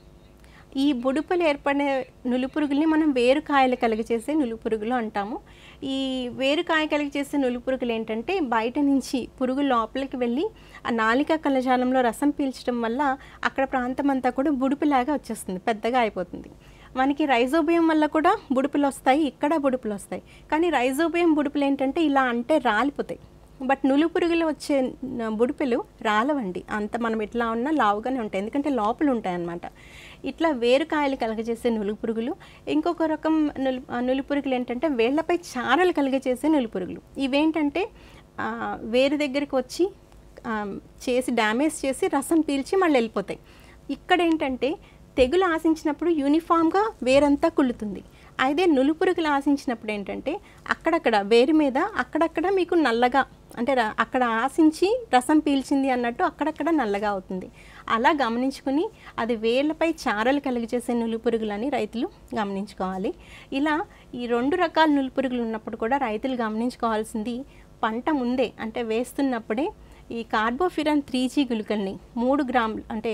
ఈ బుడుపులు ఏర్పడే నులిపురుగుల్ని మనం వేరు కాయలు కలిగజేసే నులిపురుగులు అంటాము ఈ వేరు కాయ కలిగజేసే నులిపురుగులు ఏంటంటే బయట నుంచి పురుగు లోపలికి వెళ్ళి ఆ నాలిక కలజాలంలో రసం పీల్చడం వల్ల అక్కడ ప్రాంతం అంతా కూడా బుడుపులాగా వచ్చేస్తుంది పెద్దగా అయిపోతుంది మనకి రైజోబియం వల్ల కూడా బుడుపులు వస్తాయి ఇక్కడ బుడుపులు వస్తాయి కానీ రైజోబియం బుడుపులు ఏంటంటే ఇలా అంటే రాలిపోతాయి బట్ నులు పురుగులు వచ్చే న- బుడిపెలు రాలవండి అంత మనం ఎట్లా ఉన్నా లావుగానే ఉంటాయి ఎందుకంటే లోపల ఉంటాయి అన్నమాట ఇట్లా వేరుకాయలు కలగజేసే నులు పురుగులు ఇంకొక రకం నులు ఆ నులు పురుగులు ఏంటంటే వేళ్లపై చారలు కలగజేసే నులు పురుగులు ఇవేంటంటే ఆ, వేరు దగ్గరికి వచ్చి ఆ, చేసి డ్యామేజ్ చేసి రసం పీల్చి మళ్ళీ వెళ్ళిపోతాయి ఇక్కడ ఏంటంటే తెగులు ఆశించినప్పుడు యూనిఫామ్గా వేరంతా కుళ్ళుతుంది అయితే నులుపురుగులు ఆశించినప్పుడు ఏంటంటే అక్కడక్కడ వేరు మీద అక్కడక్కడ మీకు నల్లగా అంటే ర- అక్కడ ఆశించి రసం పీల్చింది అన్నట్టు అక్కడక్కడ నల్లగా అవుతుంది అలా గమనించుకుని అది వేర్లపై చారలు కలిగజేసే నులుపురుగులని రైతులు గమనించుకోవాలి ఇలా ఈ రెండు రకాల నులుపురుగులు ఉన్నప్పుడు కూడా రైతులు గమనించుకోవాల్సింది పంట ముందే అంటే వేస్తున్నప్పుడే ఈ కార్బోఫిరాన్ త్రీ జీ గుళికల్ని మూడు గ్రాములు అంటే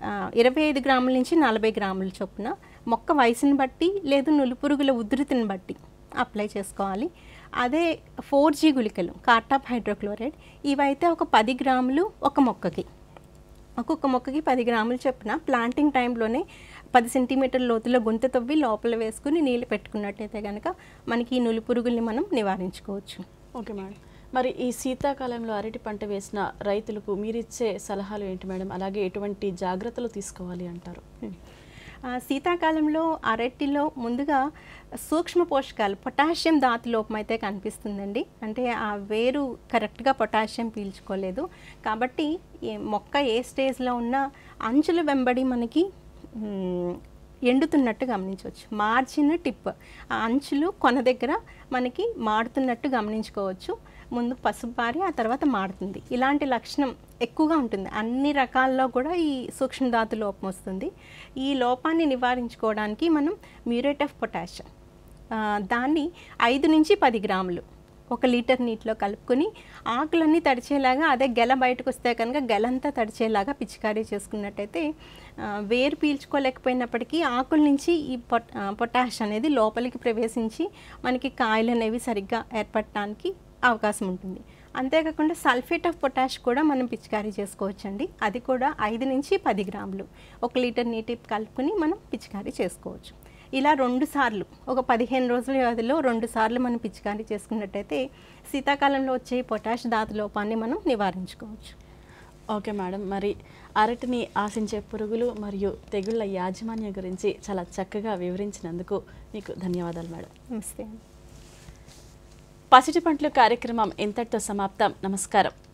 ఇరవై ఐదు గ్రాముల నుంచి నలభై గ్రాముల చొప్పున మొక్క వయసుని బట్టి లేదు నులిపురుగుల ఉధృతిని బట్టి అప్లై చేసుకోవాలి అదే ఫోర్ జీ గుళికలు కార్టాప్ హైడ్రోక్లోరైడ్ ఇవైతే ఒక పది గ్రాములు ఒక మొక్కకి ఒక్కొక్క మొక్కకి పది గ్రాములు చొప్పున ప్లాంటింగ్ టైంలోనే పది సెంటీమీటర్ లోతులో గుంత తవ్వి లోపల వేసుకుని నీళ్ళు పెట్టుకున్నట్టయితే కనుక మనకి ఈ నులి పురుగుల్ని మనం నివారించుకోవచ్చు ఓకే మేడం మరి ఈ శీతాకాలంలో అరటి పంట వేసిన రైతులకు మీరిచ్చే సలహాలు ఏంటి మేడం అలాగే ఎటువంటి జాగ్రత్తలు తీసుకోవాలి అంటారు ఆ, శీతాకాలంలో అరటిలో ముందుగా సూక్ష్మ పోషకాలు పొటాషియం ధాతు లోపం అయితే కనిపిస్తుందండి అంటే ఆ వేరు కరెక్ట్గా పొటాషియం పీల్చుకోలేదు కాబట్టి ఈ మొక్క ఏ స్టేజ్లో ఉన్నా అంచుల వెంబడి మనకి మ్, ఎండుతున్నట్టు గమనించవచ్చు మార్జిన్ టిప్ ఆ అంచులు కొన దగ్గర మనకి మాడుతున్నట్టు గమనించుకోవచ్చు ముందు పసుపు పారి ఆ తర్వాత మాడుతుంది ఇలాంటి లక్షణం ఎక్కువగా ఉంటుంది అన్ని రకాల్లో కూడా ఈ సూక్ష్మధాతు లోపం వస్తుంది ఈ లోపాన్ని నివారించుకోవడానికి మనం మ్యూరేట్ ఆఫ్ పొటాషియం దాన్ని ఐదు నుంచి పది గ్రాములు ఒక లీటర్ నీటిలో కలుపుకొని ఆకులన్నీ తడిచేలాగా అదే గెల బయటకు వస్తే కనుక గెలంతా తడిచేలాగా పిచికారీ చేసుకున్నట్టయితే ఆ, వేరు పీల్చుకోలేకపోయినప్పటికీ ఆకుల నుంచి ఈ పొట్ ఆ, పొటాష్ అనేది లోపలికి ప్రవేశించి మనకి కాయలు అనేవి సరిగ్గా ఏర్పడటానికి అవకాశం ఉంటుంది అంతేకాకుండా సల్ఫేట్ ఆఫ్ పొటాష్ కూడా మనం పిచికారీ చేసుకోవచ్చండి అది కూడా ఐదు నుంచి పది గ్రాములు ఒక లీటర్ నీటి కలుపుకొని మనం పిచికారీ చేసుకోవచ్చు ఇలా రెండు సార్లు ఒక పదిహేను రోజుల వ్యవధిలో రెండు సార్లు మనం పిచికారీ చేసుకున్నట్టయితే శీతాకాలంలో వచ్చే పొటాష్ ధాతు లోపాన్ని మనం నివారించుకోవచ్చు ఓకే మేడం మరి అరటిని ఆశించే పురుగులు మరియు తెగుళ్ళ యాజమాన్యం గురించి చాలా చక్కగా వివరించినందుకు మీకు ధన్యవాదాలు మేడం నమస్తే పసిటి పంటలు కార్యక్రమం ఇంతటితో సమాప్తం నమస్కారం